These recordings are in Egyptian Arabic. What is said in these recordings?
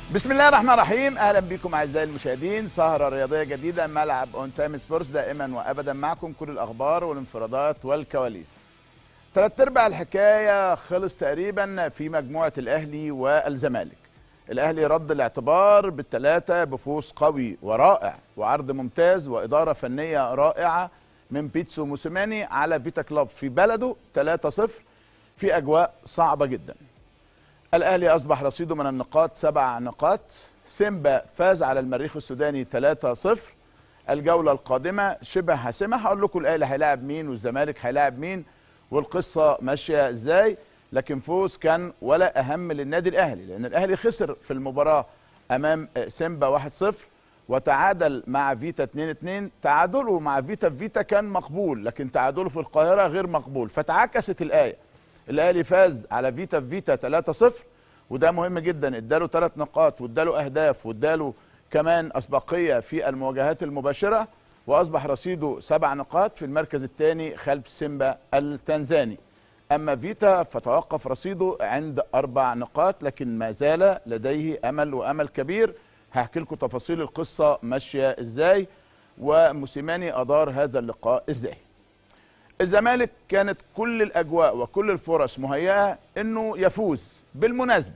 بسم الله الرحمن الرحيم اهلا بكم اعزائي المشاهدين سهره رياضيه جديده ملعب اون تايم سبورتس دائما وابدا معكم كل الاخبار والانفرادات والكواليس ثلاث ارباع الحكايه خلص تقريبا في مجموعه الاهلي والزمالك الاهلي رد الاعتبار بالثلاثه بفوز قوي ورائع وعرض ممتاز واداره فنيه رائعه من بيتسو موسيماني على فيتا كلوب في بلده 3-0 في اجواء صعبه جدا الاهلي اصبح رصيده من النقاط سبع نقاط سيمبا فاز على المريخ السوداني 3-0 الجوله القادمه شبه حاسمه هقول لكم الاهلي هيلاعب مين والزمالك هيلاعب مين والقصه ماشيه ازاي لكن فوز كان ولا اهم للنادي الاهلي لان الاهلي خسر في المباراه امام سيمبا 1-0 وتعادل مع فيتا 2-2 تعادله مع فيتا في فيتا كان مقبول لكن تعادله في القاهره غير مقبول فتعكست الايه الاهلي فاز على فيتا في فيتا 3-0 وده مهم جدا اداله ثلاث نقاط واداله اهداف واداله كمان اسبقيه في المواجهات المباشره واصبح رصيده سبع نقاط في المركز الثاني خلف سيمبا التنزاني اما فيتا فتوقف رصيده عند اربع نقاط لكن ما زال لديه امل وامل كبير هحكي لكم تفاصيل القصه ماشيه ازاي وموسيماني ادار هذا اللقاء ازاي الزمالك كانت كل الاجواء وكل الفرص مهيئه انه يفوز بالمناسبه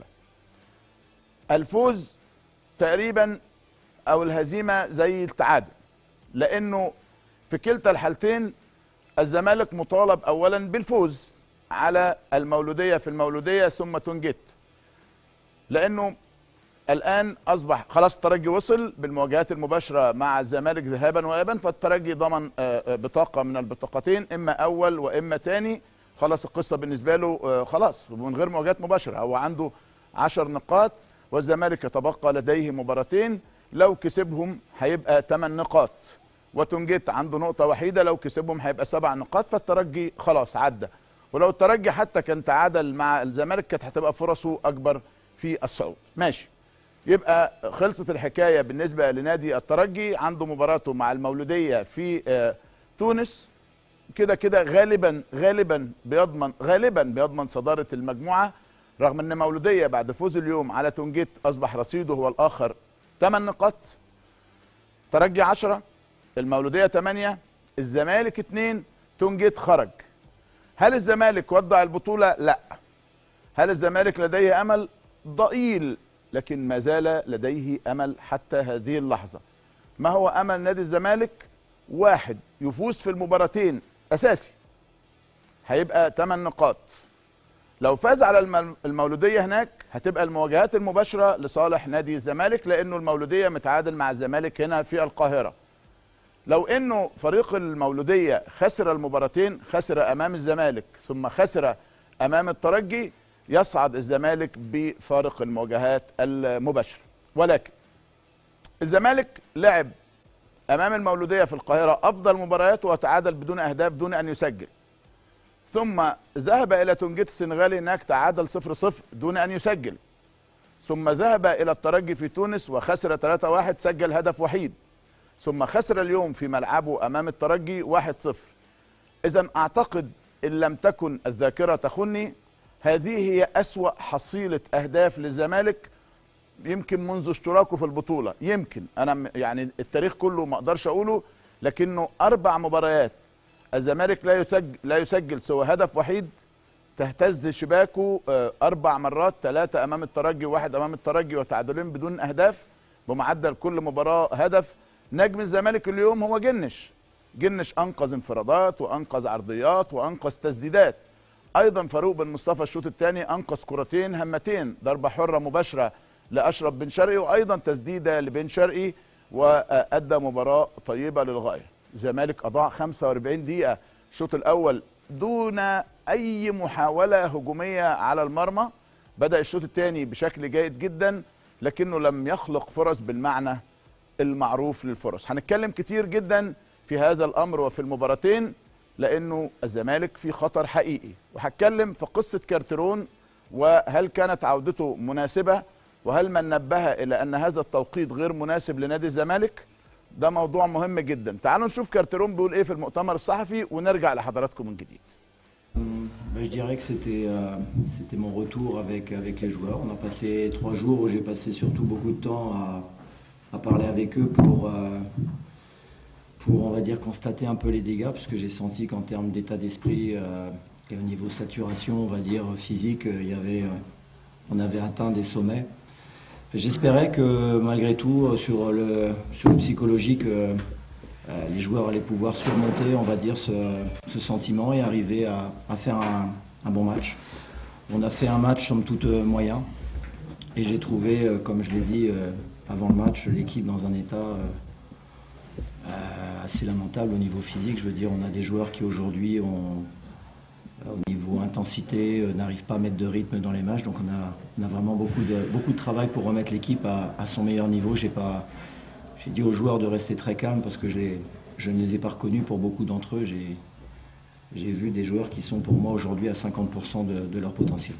الفوز تقريبا او الهزيمه زي التعادل لانه في كلتا الحالتين الزمالك مطالب اولا بالفوز على المولوديه في المولوديه ثم تنجت لانه الان اصبح خلاص الترجي وصل بالمواجهات المباشره مع الزمالك ذهابا وايابا فالترجي ضمن بطاقه من البطاقتين اما اول واما ثاني خلاص القصه بالنسبه له خلاص من غير مواجهات مباشره هو عنده 10 نقاط والزمالك يتبقى لديه مباراتين لو كسبهم هيبقى 8 نقاط وتنجت عنده نقطه وحيده لو كسبهم هيبقى 7 نقاط فالترجي خلاص عدى ولو الترجي حتى كان تعادل مع الزمالك كانت هتبقى فرصه اكبر في الصعود ماشي يبقى خلصت الحكايه بالنسبه لنادي الترجي عنده مباراته مع المولوديه في تونس كده كده غالبا غالبا بيضمن غالبا بيضمن صداره المجموعه رغم ان مولوديه بعد فوز اليوم على تونجيت اصبح رصيده هو الاخر 8 نقاط ترجي 10 المولوديه 8 الزمالك 2 تونجيت خرج هل الزمالك ودع البطوله لا هل الزمالك لديه امل ضئيل لكن ما زال لديه امل حتى هذه اللحظه ما هو امل نادي الزمالك واحد يفوز في المباراتين اساسي هيبقى 8 نقاط لو فاز على المولوديه هناك هتبقى المواجهات المباشره لصالح نادي الزمالك لانه المولوديه متعادل مع الزمالك هنا في القاهره لو انه فريق المولوديه خسر المباراتين خسر امام الزمالك ثم خسر امام الترجي يصعد الزمالك بفارق المواجهات المباشره ولكن الزمالك لعب امام المولوديه في القاهره افضل مبارياته وتعادل بدون اهداف دون ان يسجل ثم ذهب الى تونجيت السنغالي هناك تعادل 0-0 دون ان يسجل ثم ذهب الى الترجي في تونس وخسر 3-1 سجل هدف وحيد ثم خسر اليوم في ملعبه امام الترجي 1-0 اذا اعتقد ان لم تكن الذاكره تخني هذه هي أسوأ حصيلة أهداف للزمالك يمكن منذ اشتراكه في البطولة يمكن أنا يعني التاريخ كله ما أقدرش أقوله لكنه أربع مباريات الزمالك لا يسجل لا يسجل سوى هدف وحيد تهتز شباكه أربع مرات ثلاثة أمام الترجي وواحد أمام الترجي وتعادلين بدون أهداف بمعدل كل مباراة هدف نجم الزمالك اليوم هو جنش جنش أنقذ انفرادات وأنقذ عرضيات وأنقذ تسديدات ايضا فاروق بن مصطفى الشوط الثاني انقذ كرتين هامتين ضربه حره مباشره لاشرف بن شرقي وايضا تسديده لبن شرقي وادى مباراه طيبه للغايه الزمالك اضاع 45 دقيقه الشوط الاول دون اي محاوله هجوميه على المرمى بدا الشوط الثاني بشكل جيد جدا لكنه لم يخلق فرص بالمعنى المعروف للفرص هنتكلم كتير جدا في هذا الامر وفي المباراتين لانه الزمالك في خطر حقيقي وهتكلم في قصه كارترون وهل كانت عودته مناسبه وهل من نبه الى ان هذا التوقيت غير مناسب لنادي الزمالك ده موضوع مهم جدا تعالوا نشوف كارترون بيقول ايه في المؤتمر الصحفي ونرجع لحضراتكم من جديد Ben, je dirais que c'était euh, c'était mon retour avec, avec les joueurs. On a passé trois jours où j'ai passé surtout beaucoup de temps à, à parler avec eux pour, euh, pour, on va dire, constater un peu les dégâts, parce que j'ai senti qu'en termes d'état d'esprit euh, et au niveau saturation, on va dire, physique, il y avait, euh, on avait atteint des sommets. J'espérais que malgré tout, euh, sur le, sur le psychologique, euh, euh, les joueurs allaient pouvoir surmonter, on va dire, ce, ce sentiment et arriver à, à faire un, un bon match. On a fait un match somme toute euh, moyen et j'ai trouvé, euh, comme je l'ai dit euh, avant le match, l'équipe dans un état euh, euh, assez lamentable au niveau physique. Je veux dire, on a des joueurs qui aujourd'hui ont au niveau intensité, euh, n'arrivent pas à mettre de rythme dans les matchs. Donc on a, on a vraiment beaucoup de, beaucoup de travail pour remettre l'équipe à, à son meilleur niveau. J'ai pas, j'ai dit aux joueurs de rester très calmes parce que je, les, je ne les ai pas reconnus pour beaucoup d'entre eux. J'ai, j'ai vu des joueurs qui sont pour moi aujourd'hui à 50% de, de leur potentiel.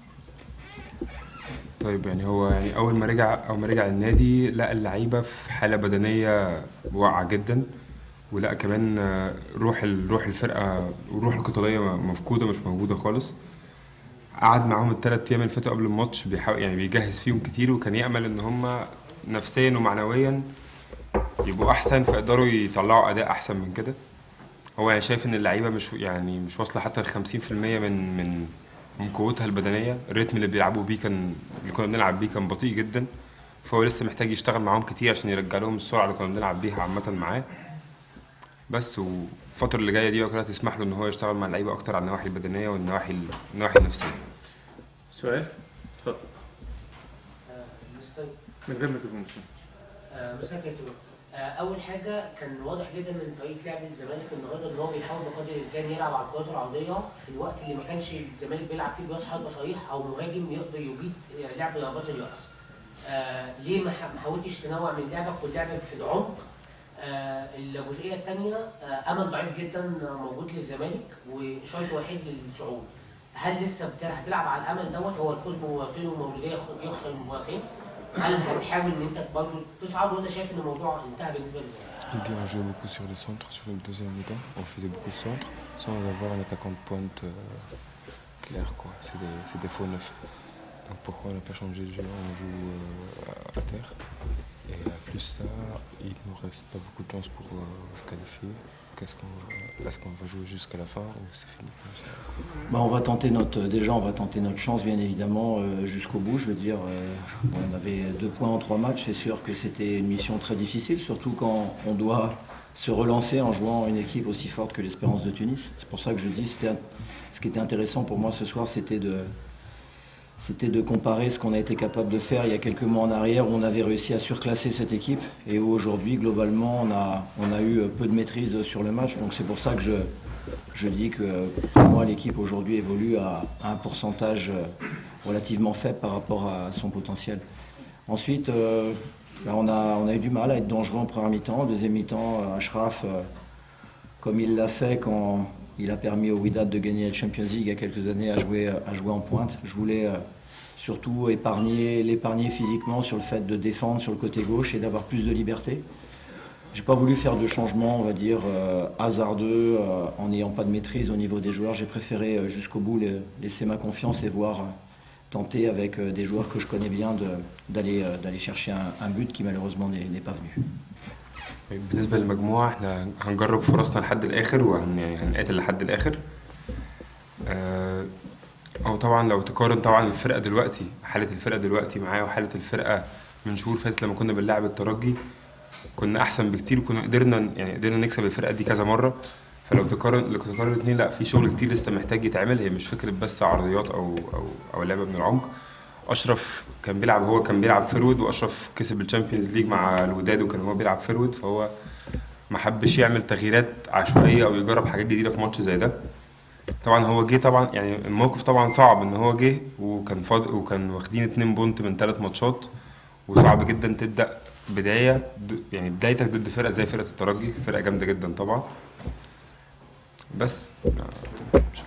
طيب يعني هو يعني اول ما رجع اول ما رجع النادي لقى اللعيبه في حاله بدنيه واقعه جدا ولقى كمان آه، روح ال- روح الفرقه وروح القتاليه مفقوده مش موجوده خالص قعد معاهم الثلاث ايام اللي فاتوا قبل الماتش بيحاول يعني بيجهز فيهم كتير وكان يامل ان هم نفسيا ومعنويا يبقوا احسن فيقدروا يطلعوا اداء احسن من كده هو يعني شايف ان اللعيبه مش يعني مش واصله حتى ل 50% من من من قوتها البدنيه الريتم اللي بيلعبوا بيه كان اللي كنا بنلعب بيه كان بطيء جدا فهو لسه محتاج يشتغل معاهم كتير عشان يرجع لهم السرعه اللي كنا بنلعب بيها عامه معاه بس والفتره اللي جايه دي بقى كلها تسمح له ان هو يشتغل مع اللعيبه اكتر على النواحي البدنيه والنواحي النواحي النفسيه سؤال اتفضل آه، مستر من غير ميكروفون بس. آه، مستر كاتب آه، اول حاجه كان واضح جدا من طريقه لعب الزمالك النهارده ان هو بيحاول بقدر الامكان يلعب على الكرات العرضيه في الوقت اللي ما كانش الزمالك بيلعب فيه براس حربه صريح او مهاجم يقدر يجيد آه، لعب ضربات الراس آه، ليه ما ح- ما حاولتش تنوع من لعبك واللعب في العمق آه، الجزئيه الثانيه امل ضعيف جدا موجود للزمالك وشرط وحيد للصعود هل لسه بت- هتلعب على الامل دوت هو الفوز بمباراتين والمولوديه يخ- يخسر المباراتين هل هتحاول ان انت برضه تصعد ولا شايف ان الموضوع انتهى بالنسبه للزمالك؟ Il dit on jouait beaucoup sur les centres, sur le deuxième mi-temps. On faisait beaucoup de centres sans avoir un attaquant de pointe euh, clair. quoi. C'est des, c'est des faux neufs. Donc pourquoi on n'a pas changé de jeu On joue euh, à- à terre. Et à plus ça, il ne nous reste pas beaucoup de chance pour euh, se qualifier. Qu'est-ce qu'on va- Est-ce qu'on va jouer jusqu'à la fin ou c'est fini comme ça Bah, on va tenter notre, déjà, on va tenter notre chance, bien évidemment, euh, jusqu'au bout. Je veux dire, euh, bon, on avait deux points en trois matchs. C'est sûr que c'était une mission très difficile, surtout quand on doit se relancer en jouant une équipe aussi forte que l'Espérance de Tunis. C'est pour ça que je dis, c'était un- ce qui était intéressant pour moi ce soir, c'était de, c'était de comparer ce qu'on a été capable de faire il y a quelques mois en arrière où on avait réussi à surclasser cette équipe et où aujourd'hui, globalement, on a, on a eu peu de maîtrise sur le match. Donc c'est pour ça que je, je dis que pour moi, l'équipe aujourd'hui évolue à, à un pourcentage euh, relativement faible par rapport à son potentiel. Ensuite, euh, bah, on, a, on a eu du mal à être dangereux en première mi-temps. En deuxième mi-temps, euh, Ashraf, euh, comme il l'a fait quand il a permis au Wydad de gagner la Champions League il y a quelques années, à jouer, à jouer en pointe. Je voulais euh, surtout épargner, l'épargner physiquement sur le fait de défendre sur le côté gauche et d'avoir plus de liberté. J'ai pas voulu faire de changement, on va dire, euh, hasardeux, euh, en n'ayant pas de maîtrise au niveau des joueurs. J'ai préféré euh, jusqu'au bout les- laisser ma confiance et voir, euh, tenter avec euh, des joueurs que je connais bien de- d'aller euh, d'aller chercher un, un but qui malheureusement n'est n'est pas venu. طيب بالنسبة للمجموعة احنا هنجرب فرصنا لحد الآخر وهن يعني هنقاتل لحد الآخر. آه، هو طبعا لو تقارن طبعا الفرقة دلوقتي حالة الفرقة دلوقتي معايا وحالة الفرقة من شهور فاتت لما كنا بنلعب الترجي كنا أحسن بكتير وكنا قدرنا يعني قدرنا نكسب الفرقة دي كذا مرة فلو تقارن لو تقارن الاتنين لا في شغل كتير لسه محتاج يتعمل هي مش فكرة بس عرضيات أو أو أو لعبة من العمق اشرف كان بيلعب هو كان بيلعب فيرود واشرف كسب الشامبيونز ليج مع الوداد وكان هو بيلعب فيرود فهو ما حبش يعمل تغييرات عشوائيه او يجرب حاجات جديده في ماتش زي ده طبعا هو جه طبعا يعني الموقف طبعا صعب ان هو جه وكان فاض وكان واخدين اتنين بونت من ثلاث ماتشات وصعب جدا تبدا بدايه د- يعني بدايتك ضد فرقه زي فرقه الترجي فرقه جامده جدا طبعا بس آه، مش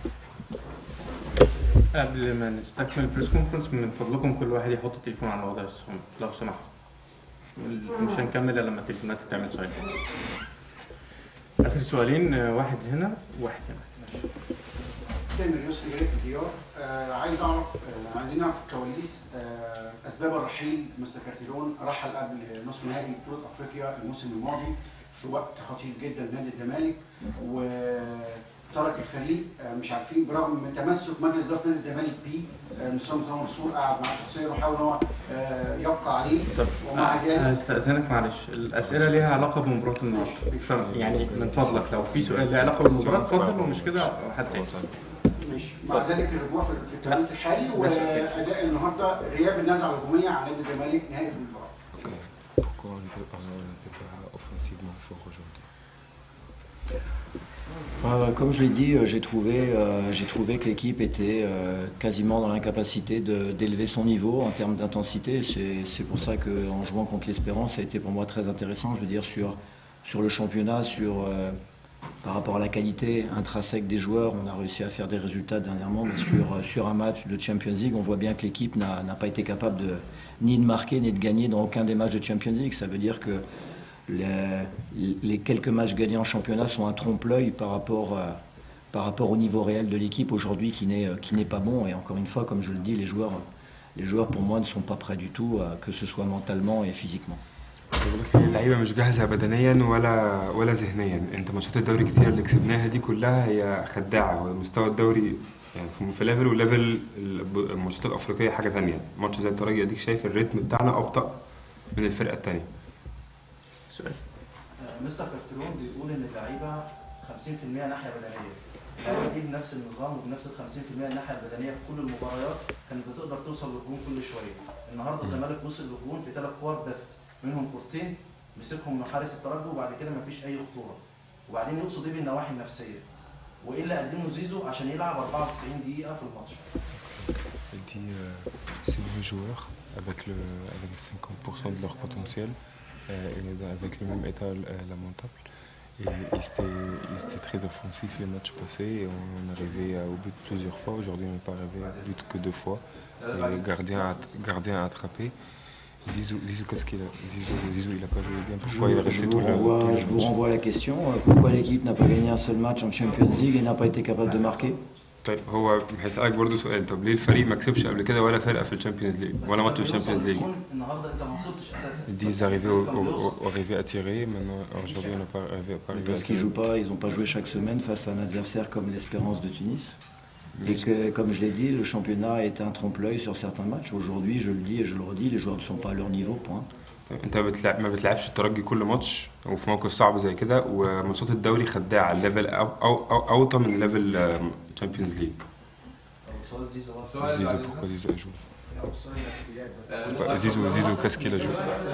قبل ما نستكمل البريس كونفرنس من فضلكم كل واحد يحط التليفون على وضع الصمت لو سمحت مش هنكمل الا لما التليفونات تتعمل سايلنت اخر سؤالين آه، واحد هنا وواحد هنا تامر يسري جريدة الديار آه عايز اعرف آه عايزين نعرف الكواليس آه اسباب الرحيل مستر كارتيرون رحل قبل نصف نهائي بطولة افريقيا الموسم الماضي في وقت خطير جدا لنادي الزمالك وترك الفريق آه مش عارفين برغم من تمسك مجلس اداره نادي الزمالك بيه آه مستر مرتضى منصور قعد معاه شخصيا وحاول ان هو آه يبقى عليه ومع ذلك هستأذنك معلش الأسئلة ليها علاقة بمباراة النهاردة فم- يعني من فضلك لو في سؤال له علاقة بالمباراة اتفضل ومش كده حد تاني ماشي مع ذلك الرجوع في في التوقيت الحالي واداء النهارده غياب النزعه الهجوميه عن نادي الزمالك نهائي في المباراه Ok. Pourquoi on n'était pas, on n'était pas offensivement fort aujourd'hui Euh, comme je l'ai dit, euh, j'ai trouvé, euh, j'ai trouvé que l'équipe était euh, quasiment dans l'incapacité de- d'élever son niveau en termes d'intensité. C'est c'est pour ça qu'en jouant contre l'Espérance, ça a été pour moi très intéressant. Je veux dire, sur, sur le championnat, sur, euh, par rapport à la qualité intrinsèque des joueurs, on a réussi à faire des résultats dernièrement, mais sur, euh, sur un match de Champions League, on voit bien que l'équipe n'a n'a pas été capable de, ni de marquer ni de gagner dans aucun des matchs de Champions League. Ça veut dire que les, les quelques matchs gagnés en championnat sont un trompe-l'œil par rapport, à- par rapport au niveau réel de l'équipe aujourd'hui qui n'est qui n'est pas bon. Et encore une fois, comme je le dis, les joueurs, les joueurs pour moi ne sont pas prêts du tout, euh, que ce soit mentalement et physiquement. بقول لك اللعيبه مش جاهزه بدنيا ولا ولا ذهنيا انت ماتشات الدوري كتير اللي كسبناها دي كلها هي خداعه هو مستوى الدوري يعني في في ليفل وليفل الب- الماتشات الافريقيه حاجه ثانيه ماتش زي الترجي اديك شايف الريتم بتاعنا ابطا من الفرقه الثانيه سؤال مستر كارتيرون بيقول ان اللعيبه 50% ناحيه بدنيه اللعيبه دي بنفس النظام وبنفس ال 50% الناحيه البدنيه في كل المباريات كانت بتقدر توصل للجون كل شويه النهارده الزمالك وصل للجون في ثلاث كور بس منهم كورتين مسكهم من حارس الترجي وبعد كده مفيش اي خطوره وبعدين يقصد ايه بالنواحي النفسيه وايه اللي قدمه زيزو عشان يلعب 94 دقيقه في الماتش Elle dit euh, c'est des joueurs avec, le, avec 50% de leur potentiel euh, et dans- avec le même état euh, lamentable. Et ils étaient, ils étaient très offensifs les matchs passés et on, on arrivait à- au but plusieurs fois. Aujourd'hui, on n'est pas arrivé au but que deux fois. Et le gardien a, gardien a attrapé. Zizou, Zizou, qu'est-ce qu'il a Zizou, Zizou, il n'a pas joué bien. Je, Pourquoi il est je resté vous tout le, renvoie, tout le je vous match renvoie à la question. euh, Pourquoi l'équipe n'a pas gagné un seul match en Champions League et n'a pas été capable de marquer طيب هو هيسألك برضه سؤال طب ليه الفريق ما كسبش قبل كده ولا فرقه في الشامبيونز ليج بس ولا لما ماتش بيوصل الشامبيونز ليج للجون النهارده انت ما وصلتش اساسا Ils disent arriver, au, au- au- arriver à tirer. Maintenant, aujourd'hui, on n'a pas arrivé, pas Mais arrivé à Parce qu'ils tirer. jouent pas, ils n'ont pas joué chaque semaine face à un adversaire comme l'Espérance de Tunis. Et que, comme je l'ai dit, le championnat a été un trompe-l'œil sur certains matchs. Aujourd'hui, je le dis et je le redis, les joueurs ne sont pas à leur niveau, point. طيب انت بتلعب ما بتلعبش الترجي كل ماتش وفي موقف صعب زي كده وماتشات الدوري خداعه الليفل أو أو أو اوطى من ليفل تشامبيونز ليج طب سؤال زيزو بقى. Zizou, pourquoi Zizou a joué Pourquoi- Zizou, Zizou, qu'est-ce qu'il a joué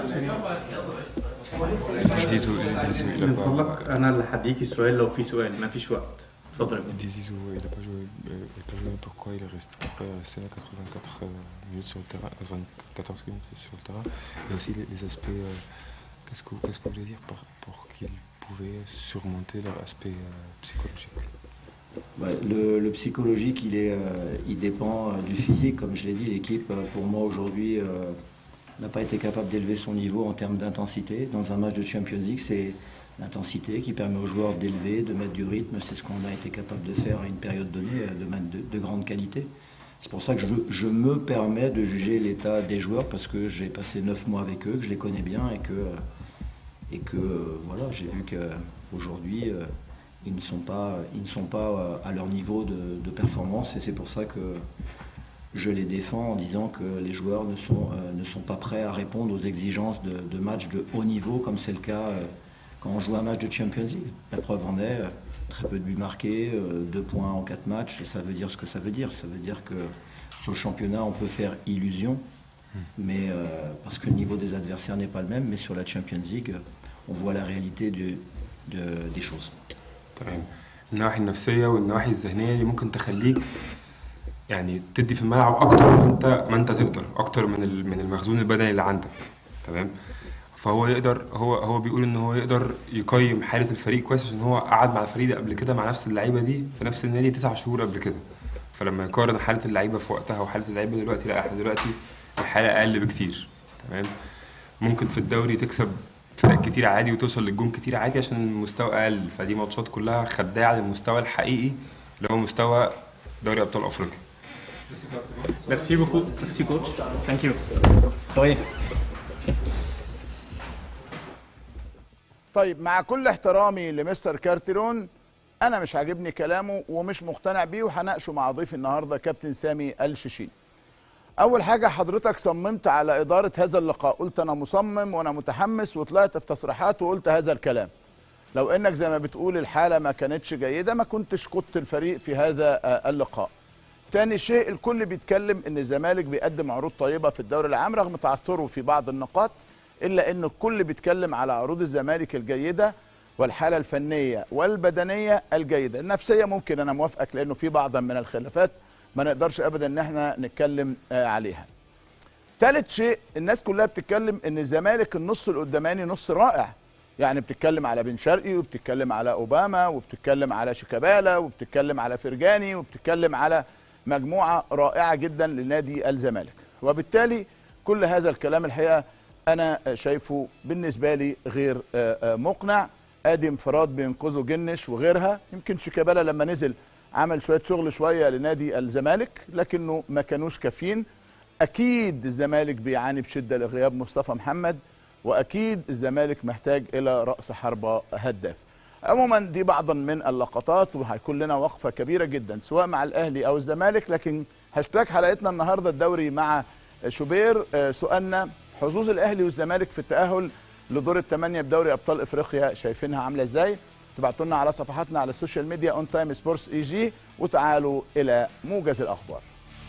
Zizou, Zizou, il a من pas. فضلك انا اللي هديك السؤال لو في سؤال ما فيش وقت اتفضل يا Il ابني. dit Zizou, il n'a pas joué, euh, il a pas joué, pourquoi il est resté, pourquoi il est resté là 84 euh, minutes sur le terrain, 94 minutes sur le terrain, et aussi les, les aspects, euh, qu'est-ce que, qu'est-ce que vous voulez dire par, pour qu'ils pouvaient surmonter leur aspect euh, psychologique Ouais, le, le psychologique, il, est, euh, il dépend euh, du physique. Comme je l'ai dit, l'équipe, euh, pour moi, aujourd'hui, euh, n'a pas été capable d'élever son niveau en termes d'intensité. Dans un match de Champions League, c'est l'intensité qui permet aux joueurs d'élever, de mettre du rythme. C'est ce qu'on a été capable de faire à une période donnée, euh, de, man- de, de grande qualité. C'est pour ça que je, je me permets de juger l'état des joueurs parce que j'ai passé neuf mois avec eux, que je les connais bien et que, et que euh, voilà, j'ai vu qu'aujourd'hui, ils ne sont pas, ils ne sont pas euh, à leur niveau de, de performance et c'est pour ça que je les défends en disant que les joueurs ne sont, euh, ne sont pas prêts à répondre aux exigences de, de matchs de haut niveau comme c'est le cas euh, quand on joue un match de Champions League. La preuve en est, euh, très peu de buts marqués, euh, deux points en quatre matchs, ça veut dire ce que ça veut dire. Ça veut dire que sur le championnat, on peut faire illusion, mais euh, parce que le niveau des adversaires n'est pas le même, mais sur la Champions League, on voit la réalité du- de- des choses. تمام النواحي النفسيه والنواحي الذهنيه دي ممكن تخليك يعني تدي في الملعب اكتر ما انت ما انت تقدر اكتر من ال- من المخزون البدني اللي عندك تمام فهو يقدر هو هو بيقول ان هو يقدر يقيم حاله الفريق كويس عشان هو قعد مع الفريق ده قبل كده مع نفس اللعيبه دي في نفس النادي تسع شهور قبل كده فلما يقارن حاله اللعيبه في وقتها وحاله اللعيبه دلوقتي لا احنا دلوقتي الحاله اقل بكتير تمام ممكن في الدوري تكسب فرق كتير عادي وتوصل للجون كتير عادي عشان المستوى اقل فدي ماتشات كلها خداعه للمستوى الحقيقي اللي هو مستوى دوري ابطال افريقيا Merci beaucoup. Merci coach. Thank you. Oui. طيب مع كل احترامي لمستر كارتيرون انا مش عاجبني كلامه ومش مقتنع بيه وهناقشه مع ضيفي النهارده كابتن سامي الششين اول حاجه حضرتك صممت على اداره هذا اللقاء قلت انا مصمم وانا متحمس وطلعت في تصريحات وقلت هذا الكلام لو انك زي ما بتقول الحاله ما كانتش جيده ما كنتش قدت الفريق في هذا آه، اللقاء تاني شيء الكل بيتكلم ان الزمالك بيقدم عروض طيبه في الدوري العام رغم تعثره في بعض النقاط الا ان الكل بيتكلم على عروض الزمالك الجيده والحاله الفنيه والبدنيه الجيده النفسيه ممكن انا موافقك لانه في بعضا من الخلافات ما نقدرش ابدا ان احنا نتكلم آه، عليها ثالث شيء الناس كلها بتتكلم ان الزمالك النص القداماني نص رائع يعني بتتكلم على بن شرقي وبتتكلم على اوباما وبتتكلم على شيكابالا وبتتكلم على فرجاني وبتتكلم على مجموعه رائعه جدا لنادي الزمالك وبالتالي كل هذا الكلام الحقيقه انا شايفه بالنسبه لي غير آه، آه، مقنع ادي انفراد بينقذه جنش وغيرها يمكن شيكابالا لما نزل عمل شويه شغل شويه لنادي الزمالك لكنه ما كانوش كافيين اكيد الزمالك بيعاني بشده لغياب مصطفى محمد واكيد الزمالك محتاج الى راس حربه هداف عموما دي بعضا من اللقطات وهيكون لنا وقفه كبيره جدا سواء مع الاهلي او الزمالك لكن هاشتاج حلقتنا النهارده الدوري مع شوبير آه، سؤالنا حظوظ الاهلي والزمالك في التاهل لدور الثمانيه بدوري ابطال افريقيا شايفينها عامله ازاي تبعتوا لنا على صفحاتنا على السوشيال ميديا اون تايم سبورتس اي جي وتعالوا الى موجز الاخبار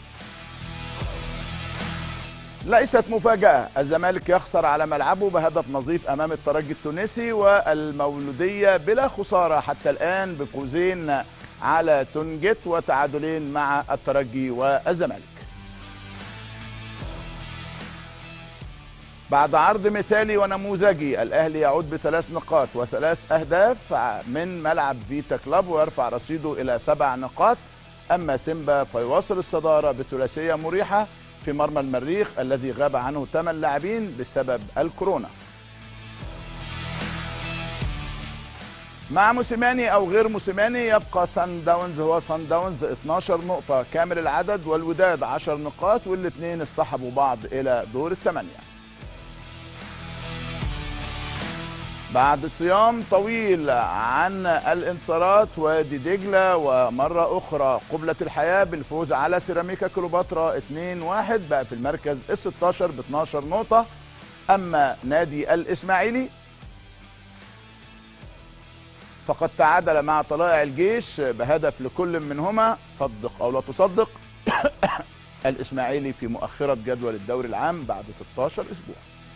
ليست مفاجأة الزمالك يخسر على ملعبه بهدف نظيف أمام الترجي التونسي والمولودية بلا خسارة حتى الآن بفوزين على تونجيت وتعادلين مع الترجي والزمالك بعد عرض مثالي ونموذجي الأهلي يعود بثلاث نقاط وثلاث أهداف من ملعب فيتا كلاب ويرفع رصيده إلى سبع نقاط أما سيمبا فيواصل الصدارة بثلاثية مريحة في مرمى المريخ الذي غاب عنه ثمان لاعبين بسبب الكورونا مع موسيماني او غير موسيماني يبقى سان داونز هو سان داونز 12 نقطة كامل العدد والوداد 10 نقاط والاثنين اصطحبوا بعض الى دور الثمانية بعد صيام طويل عن الانتصارات وادي دجلة ومرة أخرى قبلة الحياة بالفوز على سيراميكا كليوباترا 2-1 بقى في المركز ال 16 ب 12 نقطة أما نادي الإسماعيلي فقد تعادل مع طلائع الجيش بهدف لكل منهما صدق أو لا تصدق الإسماعيلي في مؤخرة جدول الدوري العام بعد 16 أسبوع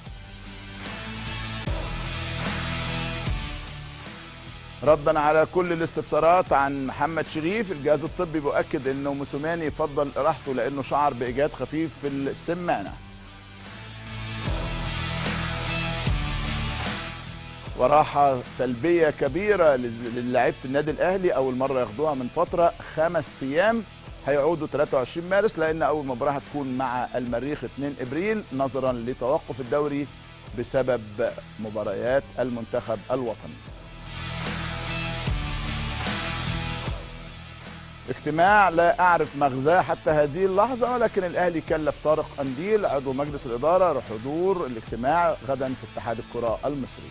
ردا على كل الاستفسارات عن محمد شريف الجهاز الطبي بيؤكد انه موسوماني يفضل راحته لانه شعر باجهاد خفيف في السمانه وراحة سلبية كبيرة للاعيبة النادي الأهلي أول مرة ياخدوها من فترة خمس أيام هيعودوا 23 مارس لأن أول مباراة هتكون مع المريخ 2 إبريل نظرا لتوقف الدوري بسبب مباريات المنتخب الوطني اجتماع لا اعرف مغزاه حتى هذه اللحظه ولكن الاهلي كلف طارق قنديل عضو مجلس الاداره لحضور الاجتماع غدا في اتحاد الكره المصري.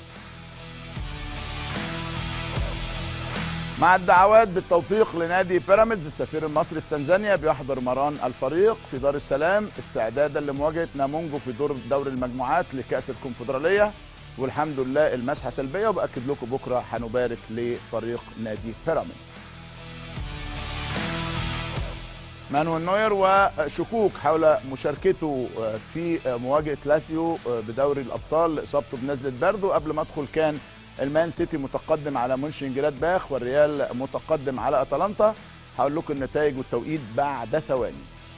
مع الدعوات بالتوفيق لنادي بيراميدز السفير المصري في تنزانيا بيحضر مران الفريق في دار السلام استعدادا لمواجهه نامونجو في دور دور المجموعات لكاس الكونفدراليه والحمد لله المسحه سلبيه وباكد لكم بكره هنبارك لفريق نادي بيراميدز. مانويل نوير وشكوك حول مشاركته في مواجهه لاسيو بدوري الابطال لاصابته بنزله برد وقبل ما ادخل كان المان سيتي متقدم على مونشن جلادباخ والريال متقدم على اتلانتا هقول لكم النتائج والتوقيت بعد ثواني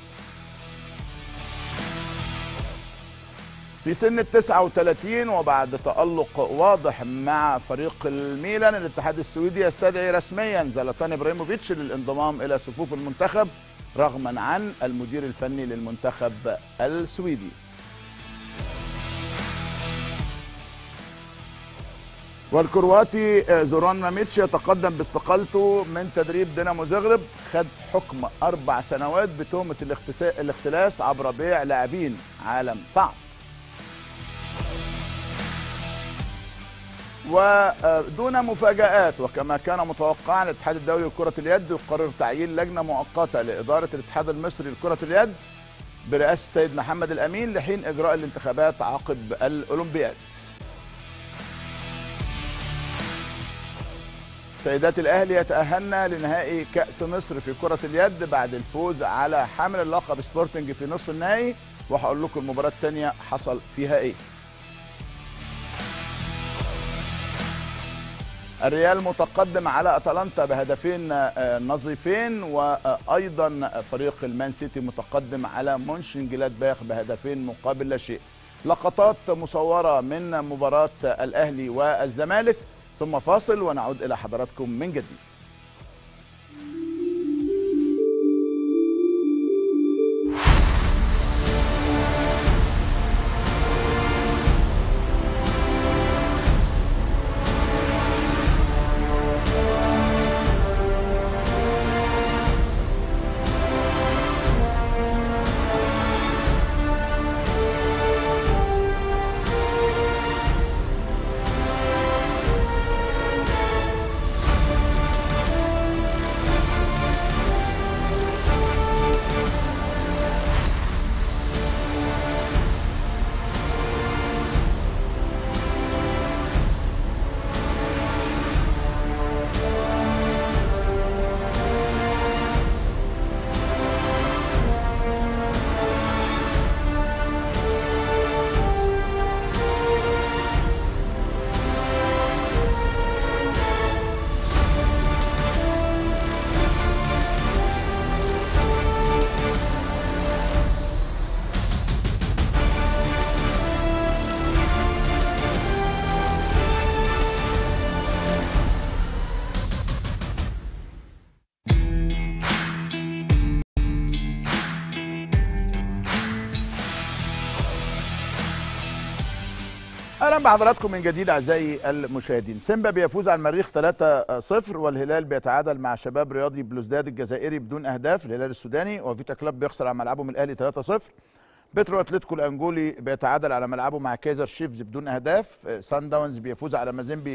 في سن ال 39 وبعد تألق واضح مع فريق الميلان الاتحاد السويدي يستدعي رسميا زلاتان ابراهيموفيتش للانضمام الى صفوف المنتخب رغما عن المدير الفني للمنتخب السويدي والكرواتي آه، زوران ماميتش يتقدم باستقالته من تدريب دينامو زغرب خد حكم اربع سنوات بتهمه الاختسا- الاختلاس عبر بيع لاعبين عالم صعب ودون مفاجآت وكما كان متوقعا الاتحاد الدولي لكرة اليد يقرر تعيين لجنة مؤقتة لإدارة الاتحاد المصري لكرة اليد برئاسة السيد محمد الأمين لحين إجراء الانتخابات عقب الأولمبياد سيدات الأهلي يتأهلن لنهائي كأس مصر في كرة اليد بعد الفوز على حامل اللقب سبورتنج في نصف النهائي وهقول لكم المباراة الثانية حصل فيها إيه الريال متقدم على اتلانتا بهدفين آه، نظيفين وايضا فريق المان سيتي متقدم على مونشن جلادباخ بهدفين مقابل لا شيء لقطات مصوره من مباراه الاهلي والزمالك ثم فاصل ونعود الى حضراتكم من جديد اهلا بحضراتكم من جديد اعزائي المشاهدين سيمبا بيفوز على المريخ 3-0 والهلال بيتعادل مع شباب رياضي بلوزداد الجزائري بدون اهداف الهلال السوداني وفيتا كلاب بيخسر على ملعبه من الاهلي 3-0 بيترو اتلتيكو الانجولي بيتعادل على ملعبه مع كايزر شيفز بدون اهداف آه، سان داونز بيفوز على مازيمبي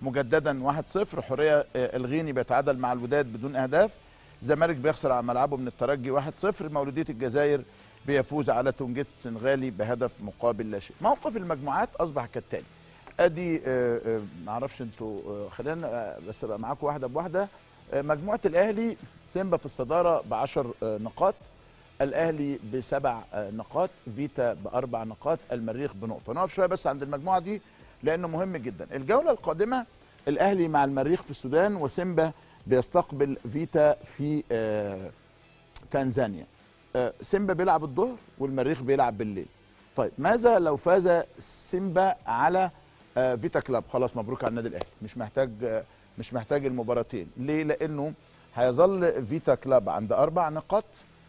مجددا 1-0 حوريه آه، الغيني بيتعادل مع الوداد بدون اهداف الزمالك بيخسر على ملعبه من الترجي 1-0 مولوديه الجزائر بيفوز على تونجيت السنغالي بهدف مقابل لا شيء موقف المجموعات اصبح كالتالي ادي آه، آه، معرفش انتوا آه، خلينا آه، بس ابقى معاكم واحده بواحده آه، مجموعه الاهلي سيمبا في الصداره ب 10 نقاط الاهلي بسبع آه، نقاط فيتا باربع نقاط المريخ بنقطه نقف شويه بس عند المجموعه دي لانه مهم جدا الجوله القادمه الاهلي مع المريخ في السودان وسيمبا بيستقبل فيتا في آه، تنزانيا آه، سيمبا بيلعب الظهر والمريخ بيلعب بالليل طيب ماذا لو فاز سيمبا على آه، فيتا كلاب خلاص مبروك على النادي الاهلي مش محتاج آه، مش محتاج المباراتين ليه لانه هيظل فيتا كلاب عند اربع نقاط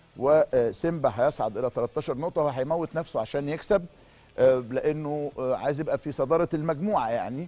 وسيمبا هيصعد الى 13 نقطه وهيموت نفسه عشان يكسب آه، لانه آه، عايز يبقى في صداره المجموعه يعني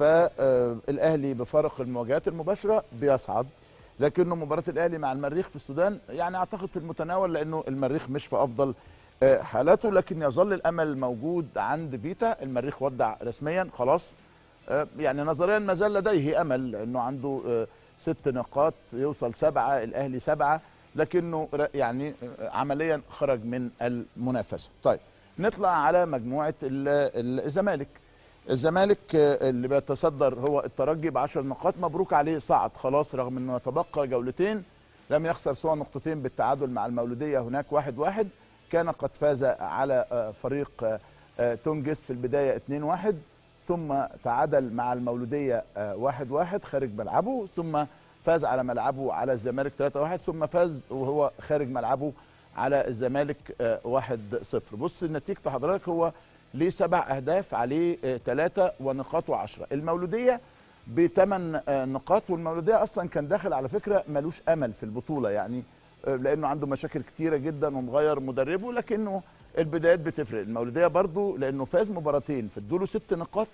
فالاهلي بفارق المواجهات المباشره بيصعد لكنه مباراه الاهلي مع المريخ في السودان يعني اعتقد في المتناول لانه المريخ مش في افضل آه، حالاته لكن يظل الامل موجود عند فيتا المريخ ودع رسميا خلاص آه، يعني نظريا ما زال لديه امل انه عنده آه، ست نقاط يوصل سبعه الاهلي سبعه لكنه ر- يعني آه، عمليا خرج من المنافسه. طيب نطلع على مجموعه ال- ال- الزمالك. الزمالك آه، اللي بيتصدر هو الترجي ب 10 نقاط مبروك عليه صعد خلاص رغم انه يتبقى جولتين لم يخسر سوى نقطتين بالتعادل مع المولوديه هناك واحد واحد كان قد فاز على آه، فريق آه، آه، تونجس في البدايه 2-1 ثم تعادل مع المولوديه آه، واحد واحد خارج ملعبه ثم فاز على ملعبه على الزمالك 3-1 ثم فاز وهو خارج ملعبه على الزمالك آه، 1-0 بص نتيجة حضرتك هو ليه سبع اهداف عليه ثلاثة ونقاطه عشرة المولودية بثمان آه، نقاط والمولودية اصلا كان داخل على فكرة ملوش امل في البطولة يعني آه، لانه عنده مشاكل كتيرة جدا ومغير مدربه لكنه البدايات بتفرق المولودية برضو لانه فاز مباراتين فادوله ست نقاط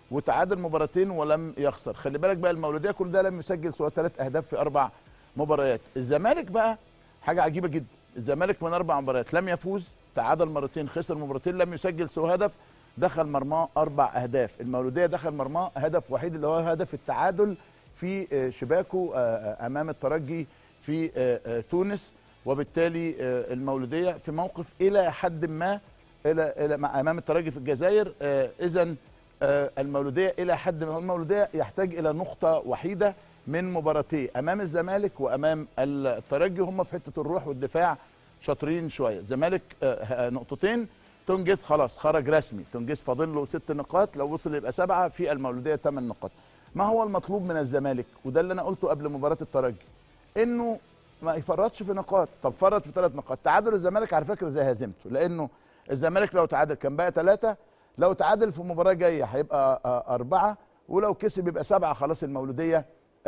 وتعادل مباراتين ولم يخسر خلي بالك بقى المولوديه كل ده لم يسجل سوى ثلاث اهداف في اربع مباريات الزمالك بقى حاجه عجيبه جدا الزمالك من اربع مباريات لم يفوز تعادل مرتين خسر مباراتين لم يسجل سوى هدف دخل مرماه اربع اهداف المولوديه دخل مرماه هدف وحيد اللي هو هدف التعادل في آه، شباكه آه، آه، امام الترجي في آه، آه، تونس وبالتالي آه، المولوديه في موقف الى حد ما الى الى مع امام الترجي في الجزائر اذا المولوديه الى حد ما المولوديه يحتاج الى نقطه وحيده من مباراتيه امام الزمالك وامام الترجي هم في حته الروح والدفاع شاطرين شويه الزمالك آه، آه، نقطتين تونجيز خلاص خرج رسمي تونجيز فاضل له ست نقاط لو وصل يبقى سبعه في المولوديه ثمان نقاط ما هو المطلوب من الزمالك وده اللي انا قلته قبل مباراه الترجي انه ما يفرطش في نقاط طب فرط في ثلاث نقاط تعادل الزمالك على فكره زي هزيمته لانه الزمالك لو تعادل كان بقى ثلاثه لو تعادل في مباراه جايه هيبقى آه، اربعه ولو كسب يبقى سبعه خلاص المولوديه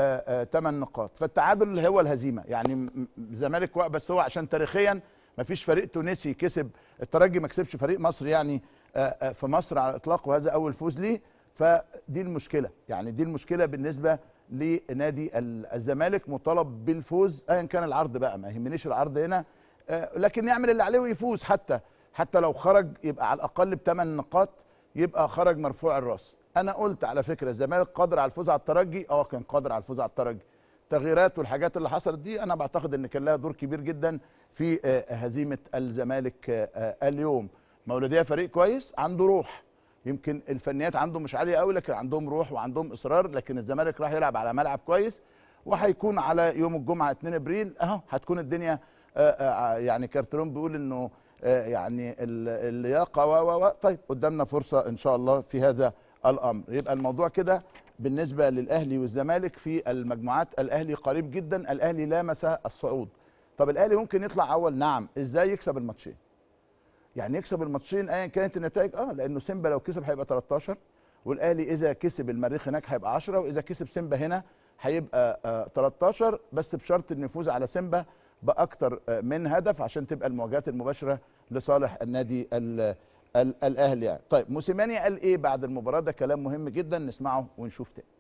ثمان نقاط فالتعادل هو الهزيمه يعني م- م- الزمالك واقع بس هو عشان تاريخيا ما فيش فريق تونسي كسب الترجي ما كسبش فريق مصري يعني آه، آه، في مصر على الاطلاق وهذا اول فوز ليه فدي المشكله يعني دي المشكله بالنسبه لنادي ال- الزمالك مطالب بالفوز ايا كان العرض بقى ما يهمنيش العرض هنا آه، لكن يعمل اللي عليه ويفوز حتى حتى لو خرج يبقى على الاقل بثمان نقاط يبقى خرج مرفوع الراس انا قلت على فكره الزمالك قادر على الفوز على الترجي اه كان قادر على الفوز على الترجي التغييرات والحاجات اللي حصلت دي انا بعتقد ان كان لها دور كبير جدا في آه، هزيمه الزمالك آه، آه، اليوم مولوديه فريق كويس عنده روح يمكن الفنيات عنده مش عاليه قوي لكن عندهم روح وعندهم اصرار لكن الزمالك راح يلعب على ملعب كويس وهيكون على يوم الجمعه 2 ابريل اهو هتكون الدنيا آه، آه، يعني كارترون بيقول انه آه، يعني ال- اللياقه و و و طيب قدامنا فرصه ان شاء الله في هذا الامر يبقى الموضوع كده بالنسبه للاهلي والزمالك في المجموعات الاهلي قريب جدا الاهلي لامس الصعود طب الاهلي ممكن يطلع اول نعم ازاي يكسب الماتشين يعني يكسب الماتشين ايا كانت النتائج اه لانه سيمبا لو كسب هيبقى 13 والاهلي اذا كسب المريخ هناك هيبقى 10 واذا كسب سيمبا هنا هيبقى آه 13 بس بشرط انه يفوز على سيمبا باكتر آه من هدف عشان تبقى المواجهات المباشره لصالح النادي ال ال الاهلي يعني. طيب موسيماني قال ايه بعد المباراه ده كلام مهم جدا نسمعه ونشوف تاني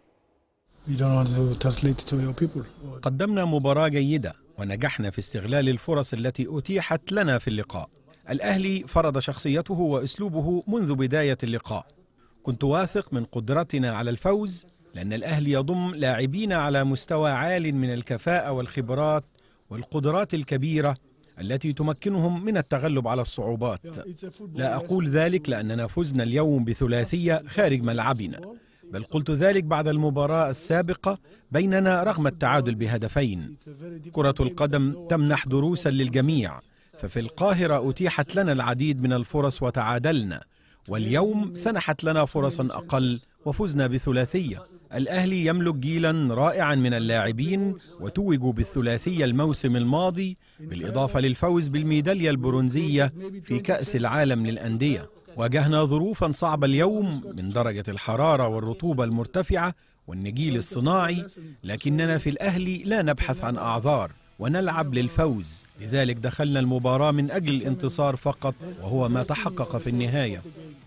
We don't want to translate to your people. قدمنا مباراة جيدة ونجحنا في استغلال الفرص التي أتيحت لنا في اللقاء. الأهلي فرض شخصيته وأسلوبه منذ بداية اللقاء. كنت واثق من قدرتنا على الفوز لأن الأهلي يضم لاعبين على مستوى عال من الكفاءة والخبرات والقدرات الكبيرة التي تمكنهم من التغلب على الصعوبات. لا أقول ذلك لأننا فزنا اليوم بثلاثية خارج ملعبنا. بل قلت ذلك بعد المباراة السابقة بيننا رغم التعادل بهدفين كرة القدم تمنح دروسا للجميع ففي القاهرة أتيحت لنا العديد من الفرص وتعادلنا واليوم سنحت لنا فرصا أقل وفزنا بثلاثية الأهلي يملك جيلا رائعا من اللاعبين وتوجوا بالثلاثية الموسم الماضي بالإضافة للفوز بالميدالية البرونزية في كأس العالم للأندية واجهنا ظروفا صعبة اليوم من درجة الحرارة والرطوبة المرتفعة والنجيل الصناعي لكننا في الأهلي لا نبحث عن أعذار ونلعب للفوز لذلك دخلنا المباراة من أجل الانتصار فقط وهو ما تحقق في النهاية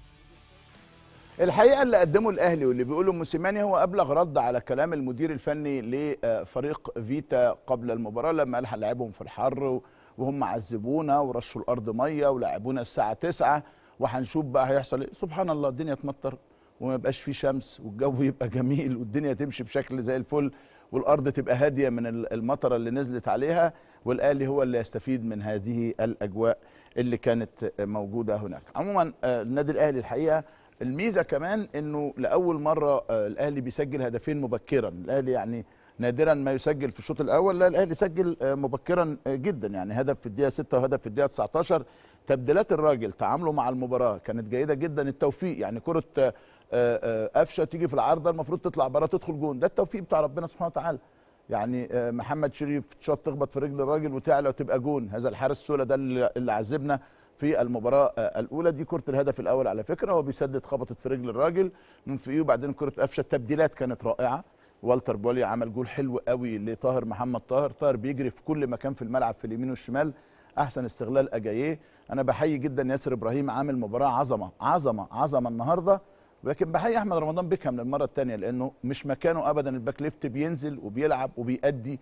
الحقيقه اللي قدمه الاهلي واللي بيقوله موسيماني هو ابلغ رد على كلام المدير الفني لفريق فيتا قبل المباراه لما قال هنلاعبهم في الحر وهم عذبونا ورشوا الارض ميه ولعبونا الساعه 9 وهنشوف بقى هيحصل ايه سبحان الله الدنيا تمطر وما يبقاش في شمس والجو يبقى جميل والدنيا تمشي بشكل زي الفل والارض تبقى هاديه من المطره اللي نزلت عليها والاهلي هو اللي يستفيد من هذه الاجواء اللي كانت موجوده هناك عموما آه، النادي الاهلي الحقيقه الميزه كمان انه لاول مره آه، الاهلي بيسجل هدفين مبكرا الاهلي يعني نادرا ما يسجل في الشوط الاول لا الاهلي سجل آه، مبكرا آه، جدا يعني هدف في الدقيقه 6 وهدف في الدقيقه 19 تبديلات الراجل تعامله مع المباراه كانت جيده جدا التوفيق يعني كره آه، آه، قفشه تيجي في العارضه المفروض تطلع بره تدخل جون ده التوفيق بتاع ربنا سبحانه وتعالى يعني آه، محمد شريف شوط تخبط في رجل الراجل وتعلى وتبقى جون هذا الحارس سوله ده اللي اللي عذبنا في المباراه آه، الاولى دي كره الهدف الاول على فكره هو بيسدد خبطت في رجل الراجل من فوقيه وبعدين كره قفشه التبديلات كانت رائعه والتر بولي عمل جول حلو قوي لطاهر محمد طاهر طاهر بيجري في كل مكان في الملعب في اليمين والشمال احسن استغلال اجاييه انا بحيي جدا ياسر ابراهيم عامل مباراه عظمه عظمه عظمه النهارده ولكن بحيي احمد رمضان بيكهام للمره الثانيه لانه مش مكانه ابدا الباك ليفت بينزل وبيلعب وبيأدي